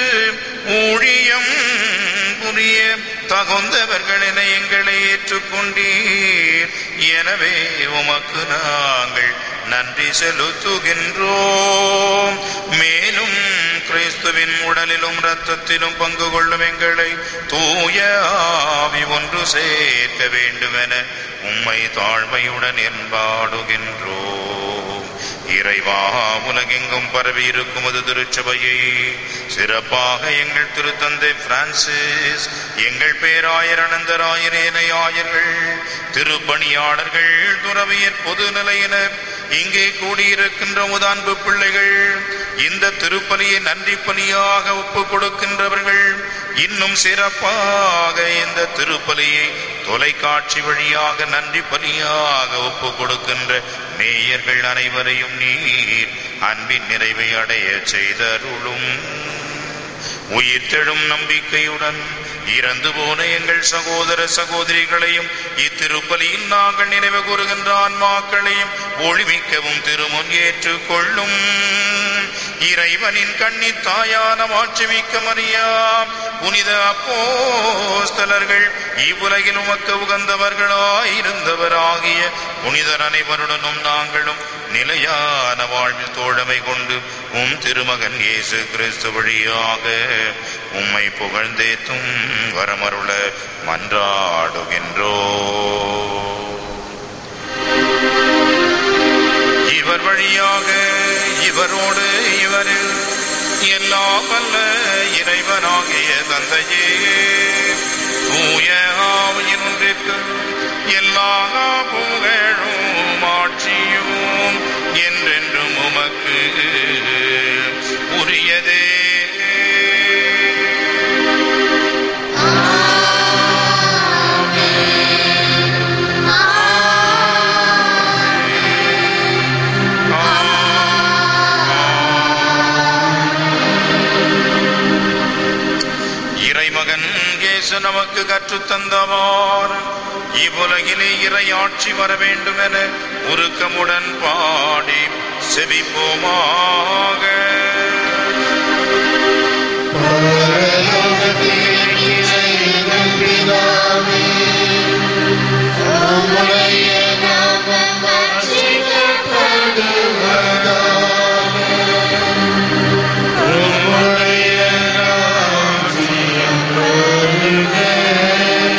ஊழியம் புரிய தகுந்தவர்களினை எங்களை ஏற்றுக்கொண்டீர் எனவே உமக்கு நாங்கள் நன்றி செலுத்துகின்றோம் மேலும் கிறிஸ்துவின் உடலிலும் இரத்தத்திலும் பங்கு கொள்ளும் எங்களை தூய ஆவி ஒன்று சேர்க்க வேண்டுமென உம்மை தாழ்மையுடன் என்பாடுகின்றோம் இறைவா உலகெங்கும் பரவி இருக்கும் அது திருச்சபையை சிறப்பாக எங்கள் திருத்தந்தை பிரான்சிஸ் எங்கள் பேராயர் அனந்தராயர் ஏனையாயர்கள் திருப்பணியாளர்கள் துறவியர் பொதுநிலையினர் இங்கே கூடியிருக்கின்ற உதான்பு பிள்ளைகள் இந்த திருப்பலியை நன்றி பலியாக ஒப்புக் கொடுக்கின்றவர்கள் இன்னும் சிறப்பாக இந்த திருப்பலியை தொலைக்காட்சி வழியாக நன்றி பலியாக ஒப்புக் கொடுக்கின்ற நேயர்கள் அனைவரையும் நீர் அன்பின் நிறைவை அடைய செய்தருளும் உயிர்த்தெழும் நம்பிக்கையுடன் இறந்து போன எங்கள் சகோதர சகோதரிகளையும் இத்திருப்பலியில் நாங்கள் நினைவு கூறுகின்ற ஆன்மாக்களையும் ஒளிமிக்கவும் திருமுன் ஏற்றுக்கொள்ளும் இறைவனின் கண்ணி தாயான மாட்சிமிக்க மரியாம் புனித அப்போஸ்தலர்கள் இவ்வுலகில் உமக்கு உகந்தவர்களாயிருந்தவராகிய புனிதர் அனைவருடனும் நாங்களும் நிலையான வாழ்வில் தோழமை கொண்டு உம் திருமகன் இயேசு கிறிஸ்து வழியாக உம்மை புகழ்ந்தேத்தும் வரமருள மன்றாடுகின்றோ இவர் வழியாக இவரோடு இவரில் எல்லாம் வல்ல இறைவனாகிய தந்தையே தூய ஆவியின் ஒன்றிற்கு எல்லா புகழும் ஆட்சியும் என்றென்றும் உமக்கு உரியதே இறைமகன் இயேசு நமக்கு கற்றுத் தந்தவார் இவ்வுலகிலே இறையாட்சி வர வேண்டும் என உருக்கமுடன் பாடி செவிப்போமாக உம்முடைய ராஜ்யம் வருக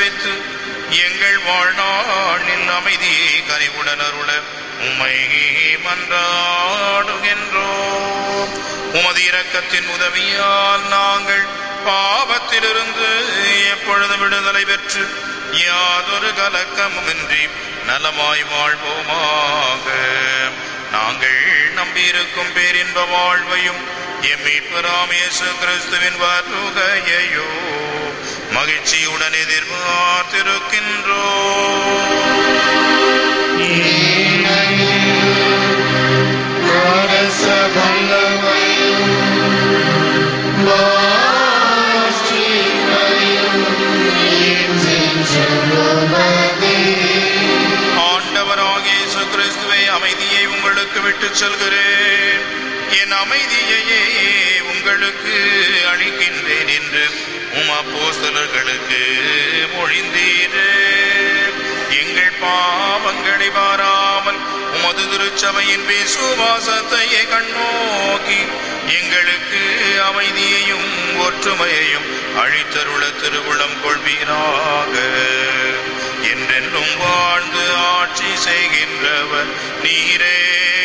அளித்து எங்கள் வாழ்நாளில் அமைதியை கனிவுடன் அருள உம்மை மன்றாடுகின்றோம் உமது இரக்கத்தின் உதவியால் நாங்கள் பாவத்திலிருந்து எப்பொழுது விடுதலை பெற்று யாதொரு கலக்கமுமின்றி நலமாய் வாழ்வோமாக நாங்கள் நம்பியிருக்கும் பேரின்ப வாழ்வையும் எம் மீட்பராம் இயேசு கிறிஸ்துவின் வருகையையோ மகிழ்ச்சியுடன் எதிர்பார்த்திருக்கின்றோம் அரச வல்லமையும் மாட்சிமையும் என்றென்றும் உமதே. ஆண்டவராகிய இயேசு கிறிஸ்துவை அமைதியை உங்களுக்கு விட்டுச் செல்கிறேன் என் அமைதியையே உங்களுக்கு அளிக்கின்றேன் என்று உம் அப்போஸ்தலர்களுக்கு மொழிந்தீரே எங்கள் பாவங்களை பாராமல் உமது திருச்சபையின் விசுவாசத்தையே கண்ணோக்கி எங்களுக்கு அமைதியையும் ஒற்றுமையையும் அழித்தருள திருவுளம் கொள்வீராக என்றென்றும் வாழ்ந்து ஆட்சி செய்கின்றவர் நீரே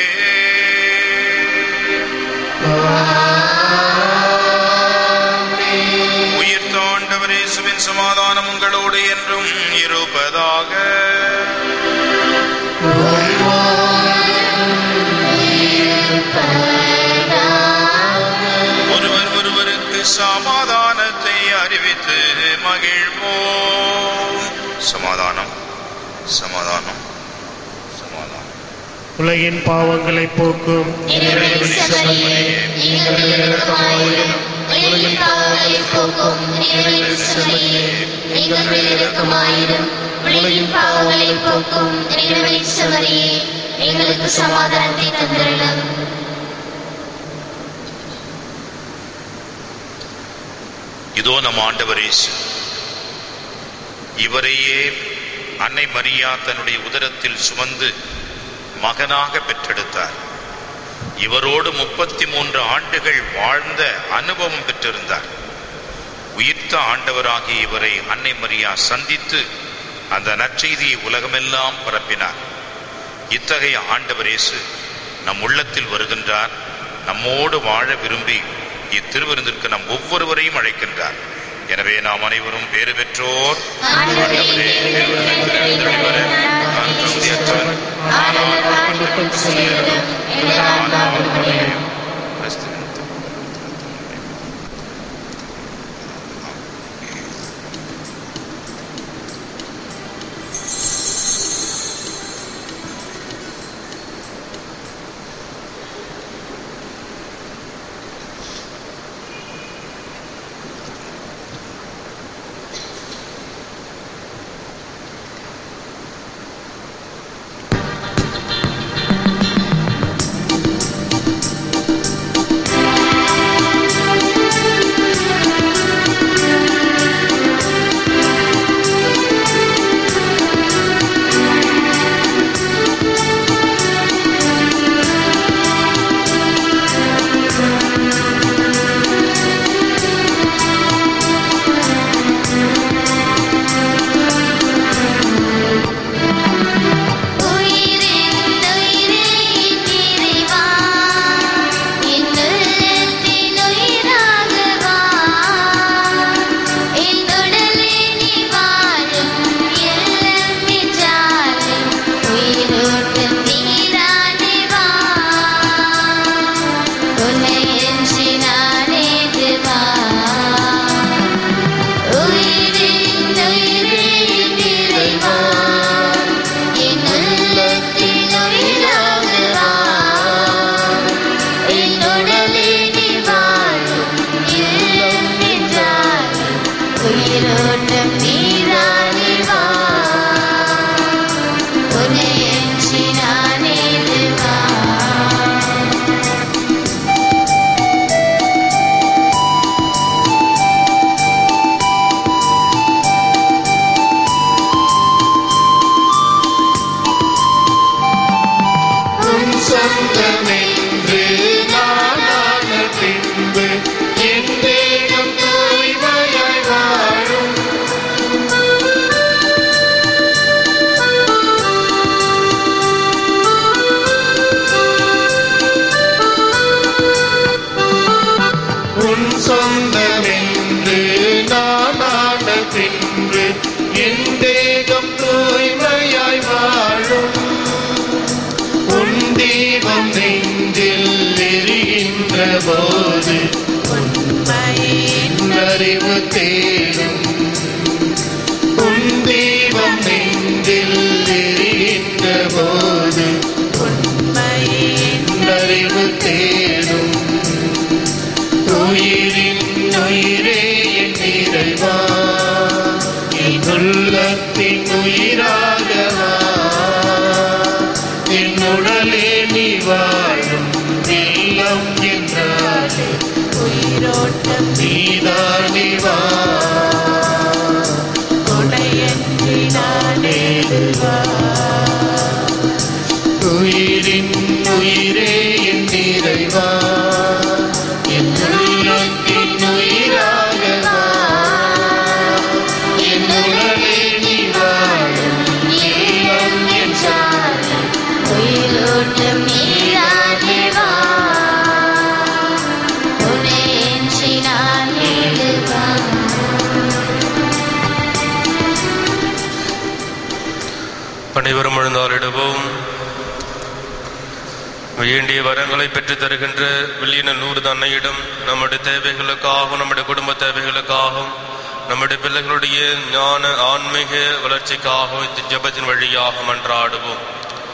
உயிர் தாண்டவர் இயேசுவின் சமாதானம் உங்களோடு என்றும் இருப்பதாக ஒருவர் ஒருவருக்கு சமாதானத்தை அறிவித்து மகிழ்வோம் சமாதானம் சமாதானம் சமாதானம் உலகின் பாவங்களை போக்கும் இறைவனின் செம்மறியே, எங்கள் மேல் இரக்கமாயிரும். உலகின் பாவங்களை போக்கும் இறைவனின் செம்மறியே, எங்கள் மேல் இரக்கமாயிரும். உலகின் பாவங்களை போக்கும் இறைவனின் செம்மறியே, எங்களுக்கு சமாதானத்தை தந்திரலும் இதோ நம் ஆண்டவர் இயேசு இவரையே அன்னை மரியா தன்னுடைய உதரத்தில் சுமந்து மகனாக பெற்றெடுத்தார் இவரோடு முப்பத்தி மூன்று ஆண்டுகள் வாழ்ந்த அனுபவம் பெற்றிருந்தார் உயிர்த்த ஆண்டவராகிய இவரை அன்னை மரியா சந்தித்து அந்த நற்செய்தியை உலகமெல்லாம் பரப்பினார் இத்தகைய ஆண்டவர் இயேசு நம் உள்ளத்தில் வருகின்றார் நம்மோடு வாழ விரும்பி இத்திருவிருந்திற்கு நம் ஒவ்வொருவரையும் அழைக்கின்றார் எனவே நாம் அனைவரும் பேறு பெற்றோர் ஆண்டவரே, நான் தகுதியற்றவன் ஆனால் வார்த்தைகள் சொல்லியதும் எனது ஆன்மாவும் முடியும் ஆ உன் சொந்தமென்று நான் ஆன பின்பு என் தேகம் தூய்மையாய் வாழும் உன் தீபம் நெஞ்சில் எரிகின்ற போது உன் அறிவு தேடும் உன் தீபம் நெஞ்சில் எரிகின்ற போது உன் அறிவு தேடும் உயிரின் உயிரே என் இறைவா என் உள்ளத்தின் உயிராகவா என் உடலே நீ வாழும் இல்லம் என்றாலே உயிரோட்டம் நீதானே வா கொடையன்றி நான் ஏதுவா உயிரின் உயிரே என் இறைவா என் உள்ளத்தின் உயிராகவா என் உடலே நீ வாழும் இல்லம் என்றாலே உயிரோட்டம் நீரானேவா உனேன்றி நான் ஏதுவா அனைவரும் எழுந்தாலிடவும் வேண்டிய வரங்களை பெற்றுத் தருகின்ற வில்லியன நூறு அன்னையிடம் நம்முடைய தேவைகளுக்காகவும் நம்முடைய குடும்ப தேவைகளுக்காகவும் நம்முடைய பிள்ளைகளுடைய ஞான ஆன்மீக வளர்ச்சிக்காகவும் இந்த ஜெபத்தின் வழியாக மன்றாடுவோம்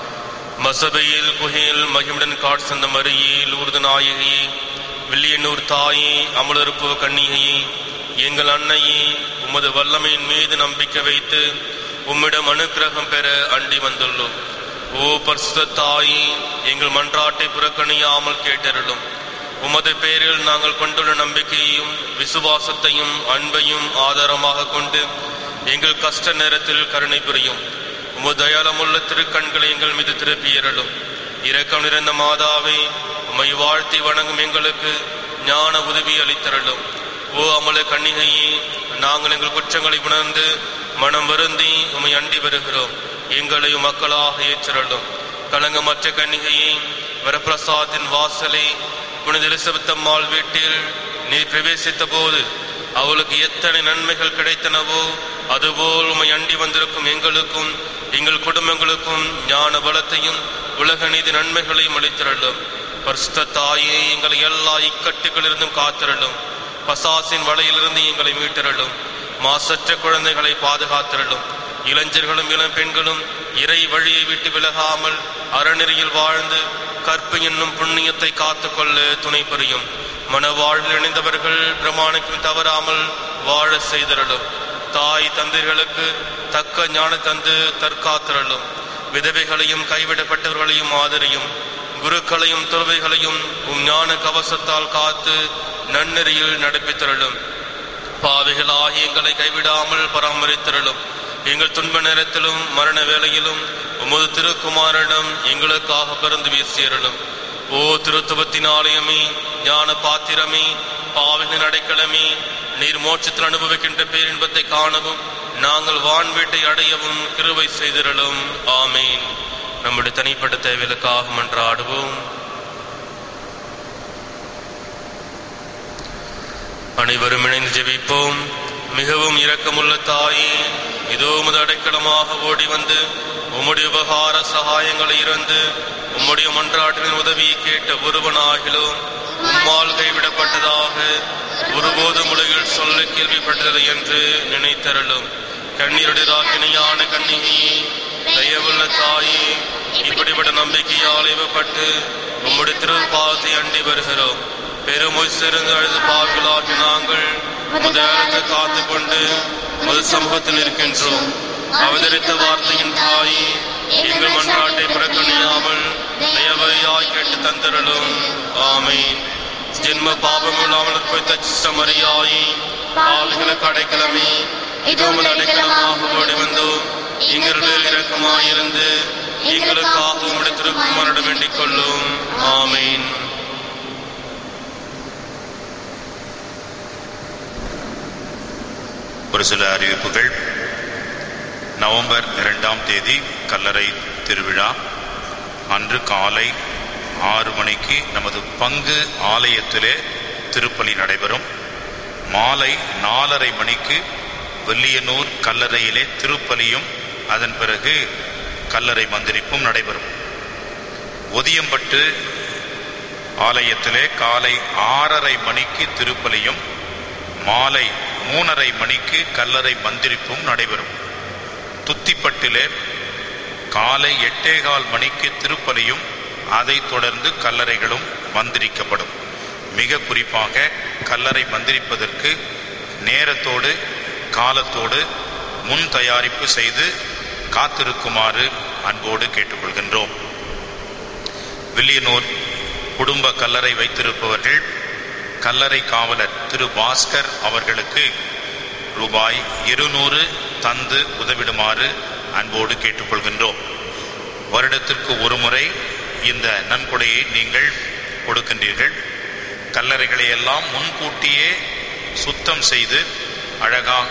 மசபையில் குகையில் மகிமுடன் காட்சந்த மரியில் ஊர்து நாயகியே வில்லியனூர் தாயே அமலருப்பு கன்னிகையே எங்கள் அன்னையே உமது வல்லமையின் மீது நம்பிக்கை வைத்து உம்மிடம் அனுக்கிரகம் பெற அண்டி வந்துள்ளோம் ஓ பரிசுத்த தாயே எங்கள் மன்றாட்டை புறக்கணியாமல் கேட்டருளும் உமது பேரில் நாங்கள் கொண்டுள்ள நம்பிக்கையையும் விசுவாசத்தையும் அன்பையும் ஆதாரமாக கொண்டு எங்கள் கஷ்ட நேரத்தில் கருணை புரியும் உமது தயாளமுள்ள திருக்கண்களை எங்கள் மீது திருப்பியறலும் இரக்கம் நிறைந்த மாதாவே உம்மை வாழ்த்தி வணங்கும் எங்களுக்கு ஞான உதவி அளித்தரலும் ஓ அமல கன்னிகையே நாங்கள் எங்கள் குற்றங்களை உணர்ந்து மனம் வருந்தி உம்மை அண்டி வருகிறோம் எங்களையும் மக்களாக ஏற்றரலும் கலங்கமற்ற கன்னிகையே வரப்பிரசாத்தின் வாசலை புனித எலிசபெத் அம்மாள் வீட்டில் நீ பிரவேசித்த போது அவளுக்கு எத்தனை நன்மைகள் கிடைத்தனவோ அதுபோல் உம்மை அண்டி வந்திருக்கும் எங்களுக்கும் எங்கள் குடும்பங்களுக்கும் ஞான பலத்தையும் உலக நீதி நன்மைகளையும் அளித்திரலும் பரிசுத்த தாயே எங்களை எல்லா இக்கட்டுகளிலிருந்தும் காத்திரலும் பசாசின் வலையிலிருந்து எங்களை மீட்டிரலும் மாசற்ற குழந்தைகளை பாதுகாத்திரலும் இளைஞர்களும் இளம் பெண்களும் இறை வழியை விட்டு விலகாமல் அறநெறியில் வாழ்ந்து கற்பு என்னும் புண்ணியத்தை காத்துக்கொள்ள துணை புரியும் மனவாழ்வில் இணைந்தவர்கள் பிரமாணிக்கும் தவறாமல் வாழ செய்திரலும் தாய் தந்தைகளுக்கு தக்க ஞான தந்து தற்காத்திரலும் விதவைகளையும் கைவிடப்பட்டவர்களையும் ஆதரியும் குருக்களையும் துறவைகளையும் உம் ஞான கவசத்தால் காத்து நன்னெறியில் நடப்பித்திரளும் பாவிகளாகி எங்களை கைவிடாமல் பராமரித்திரளும் எங்கள் துன்ப நேரத்திலும் மரண வேளையிலும் உமது திருக்குமாரிடம் எங்களுக்காக பிறந்து வீசியருளும் ஓ திருத்துவத்தின் ஆலயமே ஞான பாத்திரமே பாவிகளின் அடைக்கலமே நீர் மோட்சத்தில் அனுபவிக்கின்ற பேரின்பத்தை காணவும் நாங்கள் வான் வீட்டை அடையவும் கிருபை செய்திரலும் ஆமீன் நம்முடைய தனிப்பட்ட தேவைகளுக்காக மன்றாடுவோம் அனைவரும் இணைந்து ஜெபிப்போம் மிகவும் இரக்கமுள்ள தாயே இதோ உமது அடைக்கலமாக ஓடி வந்து உம்முடைய உபகார சகாயங்களை இறந்து உம்முடைய மன்றாட்டின் உதவியை கேட்ட ஒருவனாகிலும் உம்மால் கைவிடப்பட்டதாக ஒருபோதும் உலகில் சொல்ல கேள்விப்பட்டது என்று நினைத்தருளும் கண்ணீருடைய ராக்கினியான கண்ணிகையே தயவுள்ள தாயே இப்படிப்பட்ட நம்பிக்கையால் ஏவப்பட்டு உம்முடைய திருப்பாதத்தை அண்டி வருகிறோம் பெருமொய் சிறந்து அழுது பாவிகளாகி நாங்கள் முதலத்தை காத்து கொண்டு முது சமூகத்தில் இருக்கின்றோம் அவதரித்த வார்த்தையின் தாயே எங்கள் மன்றாட்டை புறக்கணியாமல் தயவையாய் கேட்டு தந்தரலும் ஆமீன் ஜென்ம பாபம் இல்லாமல் போய் தச்சிஷ்டமறியாயி பாவிகளுக்கு அடைக்கலமே இதோ உமது அடைக்கலமாக ஓடி வந்தோம் எங்கள் மேல் இரக்கமாயிருந்து எங்களுக்காக உம்முடைய திருக்குமாரிடம் வேண்டிக் கொள்ளும் ஆமீன் ஒரு சில அறிவிப்புகள் நவம்பர் இரண்டாம் தேதி கல்லறை திருவிழா அன்று காலை ஆறு மணிக்கு நமது பங்கு ஆலயத்திலே திருப்பலி நடைபெறும் மாலை நாலரை மணிக்கு வெள்ளியனூர் கல்லறையிலே திருப்பலியும் அதன் பிறகு கல்லறை மந்திரிப்பும் நடைபெறும் ஒதியம்பட்டு ஆலயத்திலே காலை ஆறரை மணிக்கு திருப்பலியும் மாலை மூணரை மணிக்கு கல்லறை மந்திரிப்பும் நடைபெறும் துத்திப்பட்டிலே காலை எட்டேகால் மணிக்கு திருப்பலியும் அதைத் தொடர்ந்து கல்லறைகளும் மந்திரிக்கப்படும் மிக குறிப்பாக கல்லறை மந்திரிப்பதற்கு நேரத்தோடு காலத்தோடு முன் தயாரிப்பு செய்து காத்திருக்குமாறு அன்போடு கேட்டுக்கொள்கின்றோம் வில்லியனூர் குடும்ப கல்லறை வைத்திருப்பவர்கள் கல்லறை காவலர் திரு பாஸ்கர் அவர்களுக்கு ரூபாய் இருநூறு தந்து உதவிடுமாறு அன்போடு கேட்டுக்கொள்கின்றோம் வருடத்திற்கு ஒரு முறை இந்த நன்கொடையை நீங்கள் கொடுக்கின்றீர்கள் கல்லறைகளை எல்லாம் முன்கூட்டியே சுத்தம் செய்து அழகாக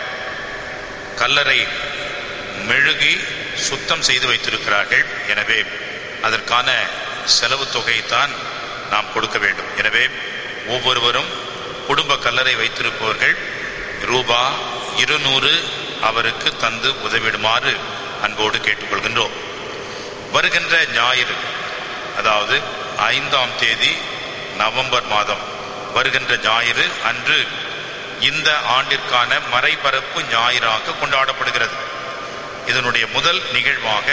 கல்லறை மெழுகி சுத்தம் செய்து வைத்திருக்கிறார்கள் எனவே அதற்கான செலவு தொகையைத்தான் நாம் கொடுக்க வேண்டும் எனவே ஒவ்வொருவரும் குடும்ப கல்லறை வைத்திருப்பவர்கள் ரூபா இருநூறு அவருக்கு தந்து உதவிடுமாறு அன்போடு கேட்டுக்கொள்கின்றோம் வருகின்ற ஞாயிறு அதாவது ஐந்தாம் தேதி நவம்பர் மாதம் வருகின்ற ஞாயிறு அன்று இந்த ஆண்டிற்கான மறைபரப்பு ஞாயிறாக கொண்டாடப்படுகிறது இதனுடைய முதல் நிகழ்வாக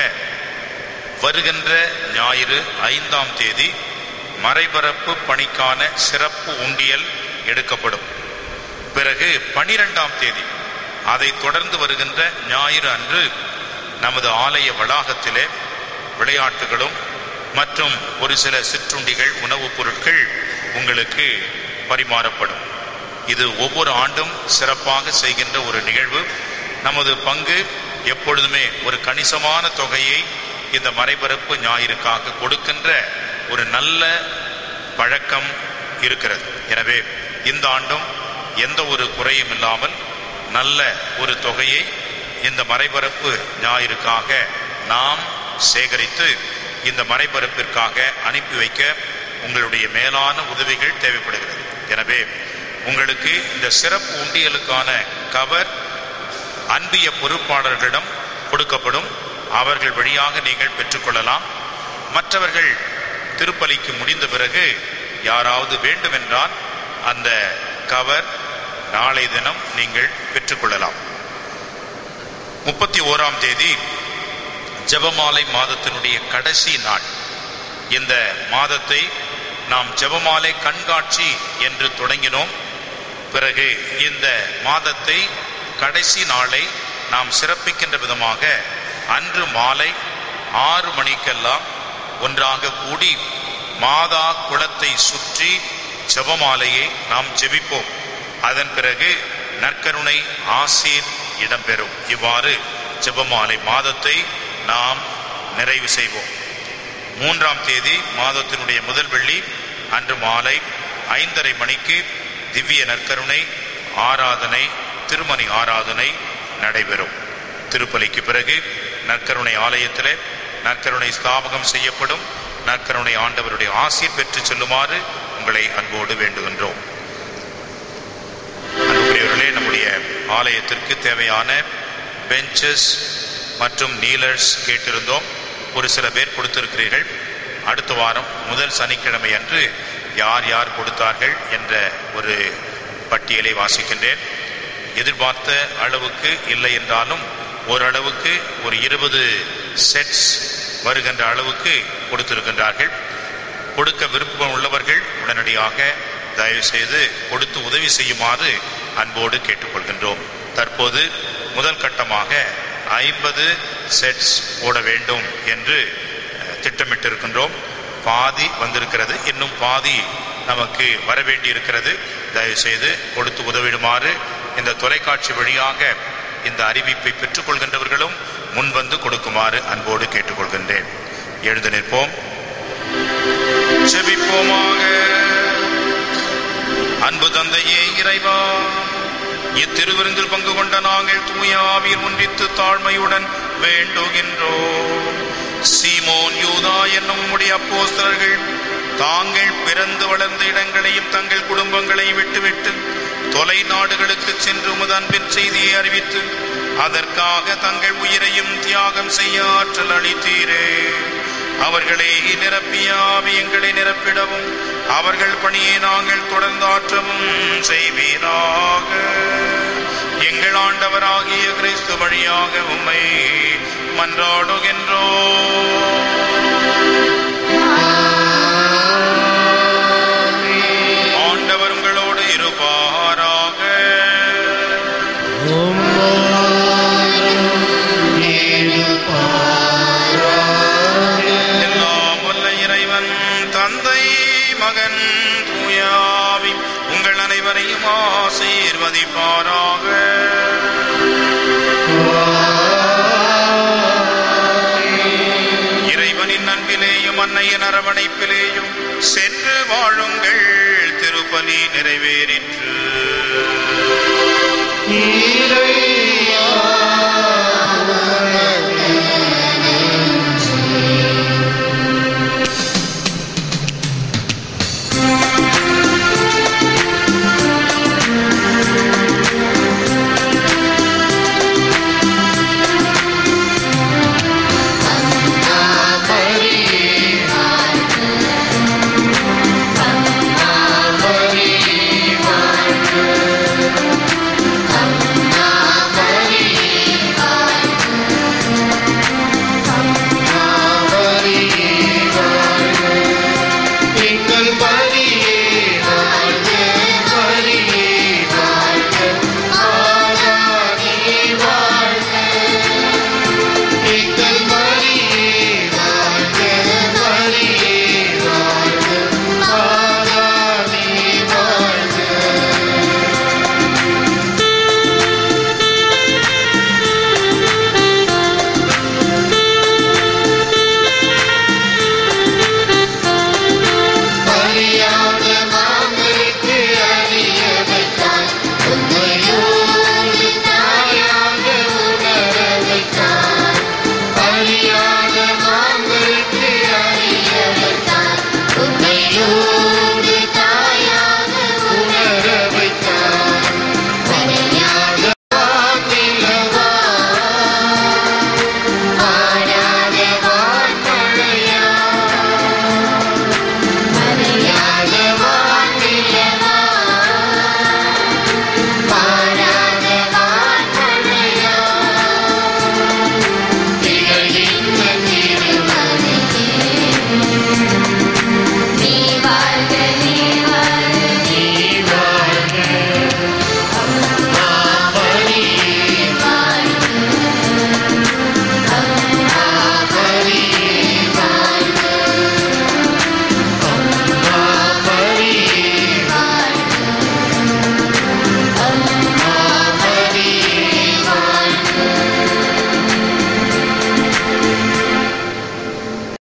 வருகின்ற ஞாயிறு ஐந்தாம் தேதி மறைபரப்பு பணிக்கான சிறப்பு உண்டியல் எடுக்கப்படும் பிறகு பனிரெண்டாம் தேதி அதை தொடர்ந்து வருகின்ற ஞாயிறு அன்று நமது ஆலய வளாகத்திலே விளையாட்டுகளும் மற்றும் ஒரு சில சிற்றுண்டிகள் உணவுப் பொருட்கள் உங்களுக்கு பரிமாறப்படும் இது ஒவ்வொரு ஆண்டும் சிறப்பாக செய்கின்ற ஒரு நிகழ்வு நமது பங்கு எப்பொழுதுமே ஒரு கணிசமான தொகையை இந்த மறைபரப்பு ஞாயிறுக்காக கொடுக்கின்ற ஒரு நல்ல பழக்கம் இருக்கிறது எனவே இந்த ஆண்டும் எந்த ஒரு குறையும் இல்லாமல் நல்ல ஒரு தொகையை இந்த மறைபரப்பு ஞாயிறுக்காக நாம் சேகரித்து இந்த மறைபரப்பிற்காக அனுப்பி வைக்க உங்களுடைய மேலான உதவிகள் தேவைப்படுகிறது எனவே உங்களுக்கு இந்த சிறப்பு உண்டியலுக்கான கவர் அன்பிய பொறுப்பாளர்களிடம் கொடுக்கப்படும் அவர்கள் வழியாக நீங்கள் பெற்றுக்கொள்ளலாம் மற்றவர்கள் திருப்பலிக்கு முடிந்த பிறகு யாராவது வேண்டுமென்றால் அந்த கவர் நாளை தினம் நீங்கள் பெற்றுக்கொள்ளலாம் முப்பத்தி ஓராம் தேதி ஜெபமாலை மாதத்தினுடைய கடைசி நாள் இந்த மாதத்தை நாம் ஜெபமாலை கண்காட்சி என்று தொடங்கினோம் பிறகு இந்த மாதத்தை கடைசி நாளை நாம் சிறப்பிக்கின்ற விதமாக அன்று மாலை ஆறு மணிக்கெல்லாம் ஒன்றாக கூடி மாதா குளத்தை சுற்றி ஜெபமாலையை நாம் ஜெபிப்போம் அதன் பிறகு நற்கருணை ஆசீர் இடம்பெறும் இவ்வாறு ஜெபமாலை மாதத்தை நாம் நிறைவு செய்வோம் மூன்றாம் தேதி மாதத்தினுடைய முதல் வெள்ளி அன்று மாலை ஐந்தரை மணிக்கு திவ்ய நற்கருணை ஆராதனை திருமணி ஆராதனை நடைபெறும் திருப்பலிக்கு பிறகு நற்கருணை ஆலயத்திலே நற்கருணை ஸ்தாபகம் செய்யப்படும் நற்கருணை ஆண்டவருடைய ஆசீர் பெற்று செல்லுமாறு உங்களை அன்போடு வேண்டுகின்றோம் அன்புக்குரியவர்களே நம்முடைய ஆலயத்திற்கு தேவையான பெஞ்சஸ் மற்றும் நீலர்ஸ் கேட்டிருந்தோம் ஒரு சில பேர் கொடுத்திருக்கிறீர்கள் அடுத்த வாரம் முதல் சனிக்கிழமை அன்று யார் யார் கொடுத்தார்கள் என்ற ஒரு பட்டியலை வாசிக்கின்றேன் எதிர்பார்த்த அளவுக்கு இல்லை என்றாலும் ஓரளவுக்கு ஒரு இருபது செட்ஸ் வருகின்ற அளவுக்கு கொடுத்திருக்கின்றார்கள் கொடுக்க விருப்பம் உள்ளவர்கள் உடனடியாக தயவு செய்து கொடுத்து உதவி செய்யுமாறு அன்போடு கேட்டுக்கொள்கின்றோம் தற்போது முதல் கட்டமாக ஐம்பது செட்ஸ் போட வேண்டும் என்று அஹ், திட்டமிட்டிருக்கின்றோம் பாதி வந்திருக்கிறது இன்னும் பாதி நமக்கு வர வேண்டி இருக்கிறது தயவு செய்து கொடுத்து உதவிடுமாறு இந்த தொலைக்காட்சி வழியாக இந்த அறிவிப்பை பெற்றுக்கொள்கின்றவர்களும் முன்வந்து கொடுக்குமாறு அன்போடு கேட்டுக்கொள்கின்றேன் எழுந்து நிற்போம் செபிப்போமாக அன்பு தந்தையே இறைவா இத்திருவிருந்தில் பங்கு கொண்ட நாங்கள் தூய ஆவியில் ஒன்றித்து தாழ்மையுடன் வேண்டுகின்றோம் சீமோன் யூதா என்னும் உம்முடைய அப்போஸ்தலர்கள் தாங்கள் பிறந்து வளர்ந்த இடங்களையும் தங்கள் குடும்பங்களையும் விட்டுவிட்டு தொலை நாடுகளுக்கு சென்று உமது அன்பின் செய்தியை அறிவித்து அதற்காக தங்கள் உயிரையும் தியாகம் செய்ய ஆற்றல் அளித்தீரே அவர்களை நிரப்பியாவி எங்களை நிரப்பிடவும் அவர்கள் பணியை நாங்கள் தொடர்ந்து ஆற்றவும் செய்வீராக எங்கள் ஆண்டவராகிய கிறிஸ்து வழியாக உம்மை மன்றாடுகின்றோம் ஆண்டவர் உங்களோடு இருப்பாராக எல்லாம் வல்ல இறைவன் தந்தை மகன் தூயாவி உங்கள் அனைவரையும் ஆசீர்வதிப்பாராக இறைவனின் அன்பிலேயும் அன்னையின் அரவணைப்பிலேயும் சென்று வாழுங்கள் திருப்பலி நிறைவேறிற்று இறை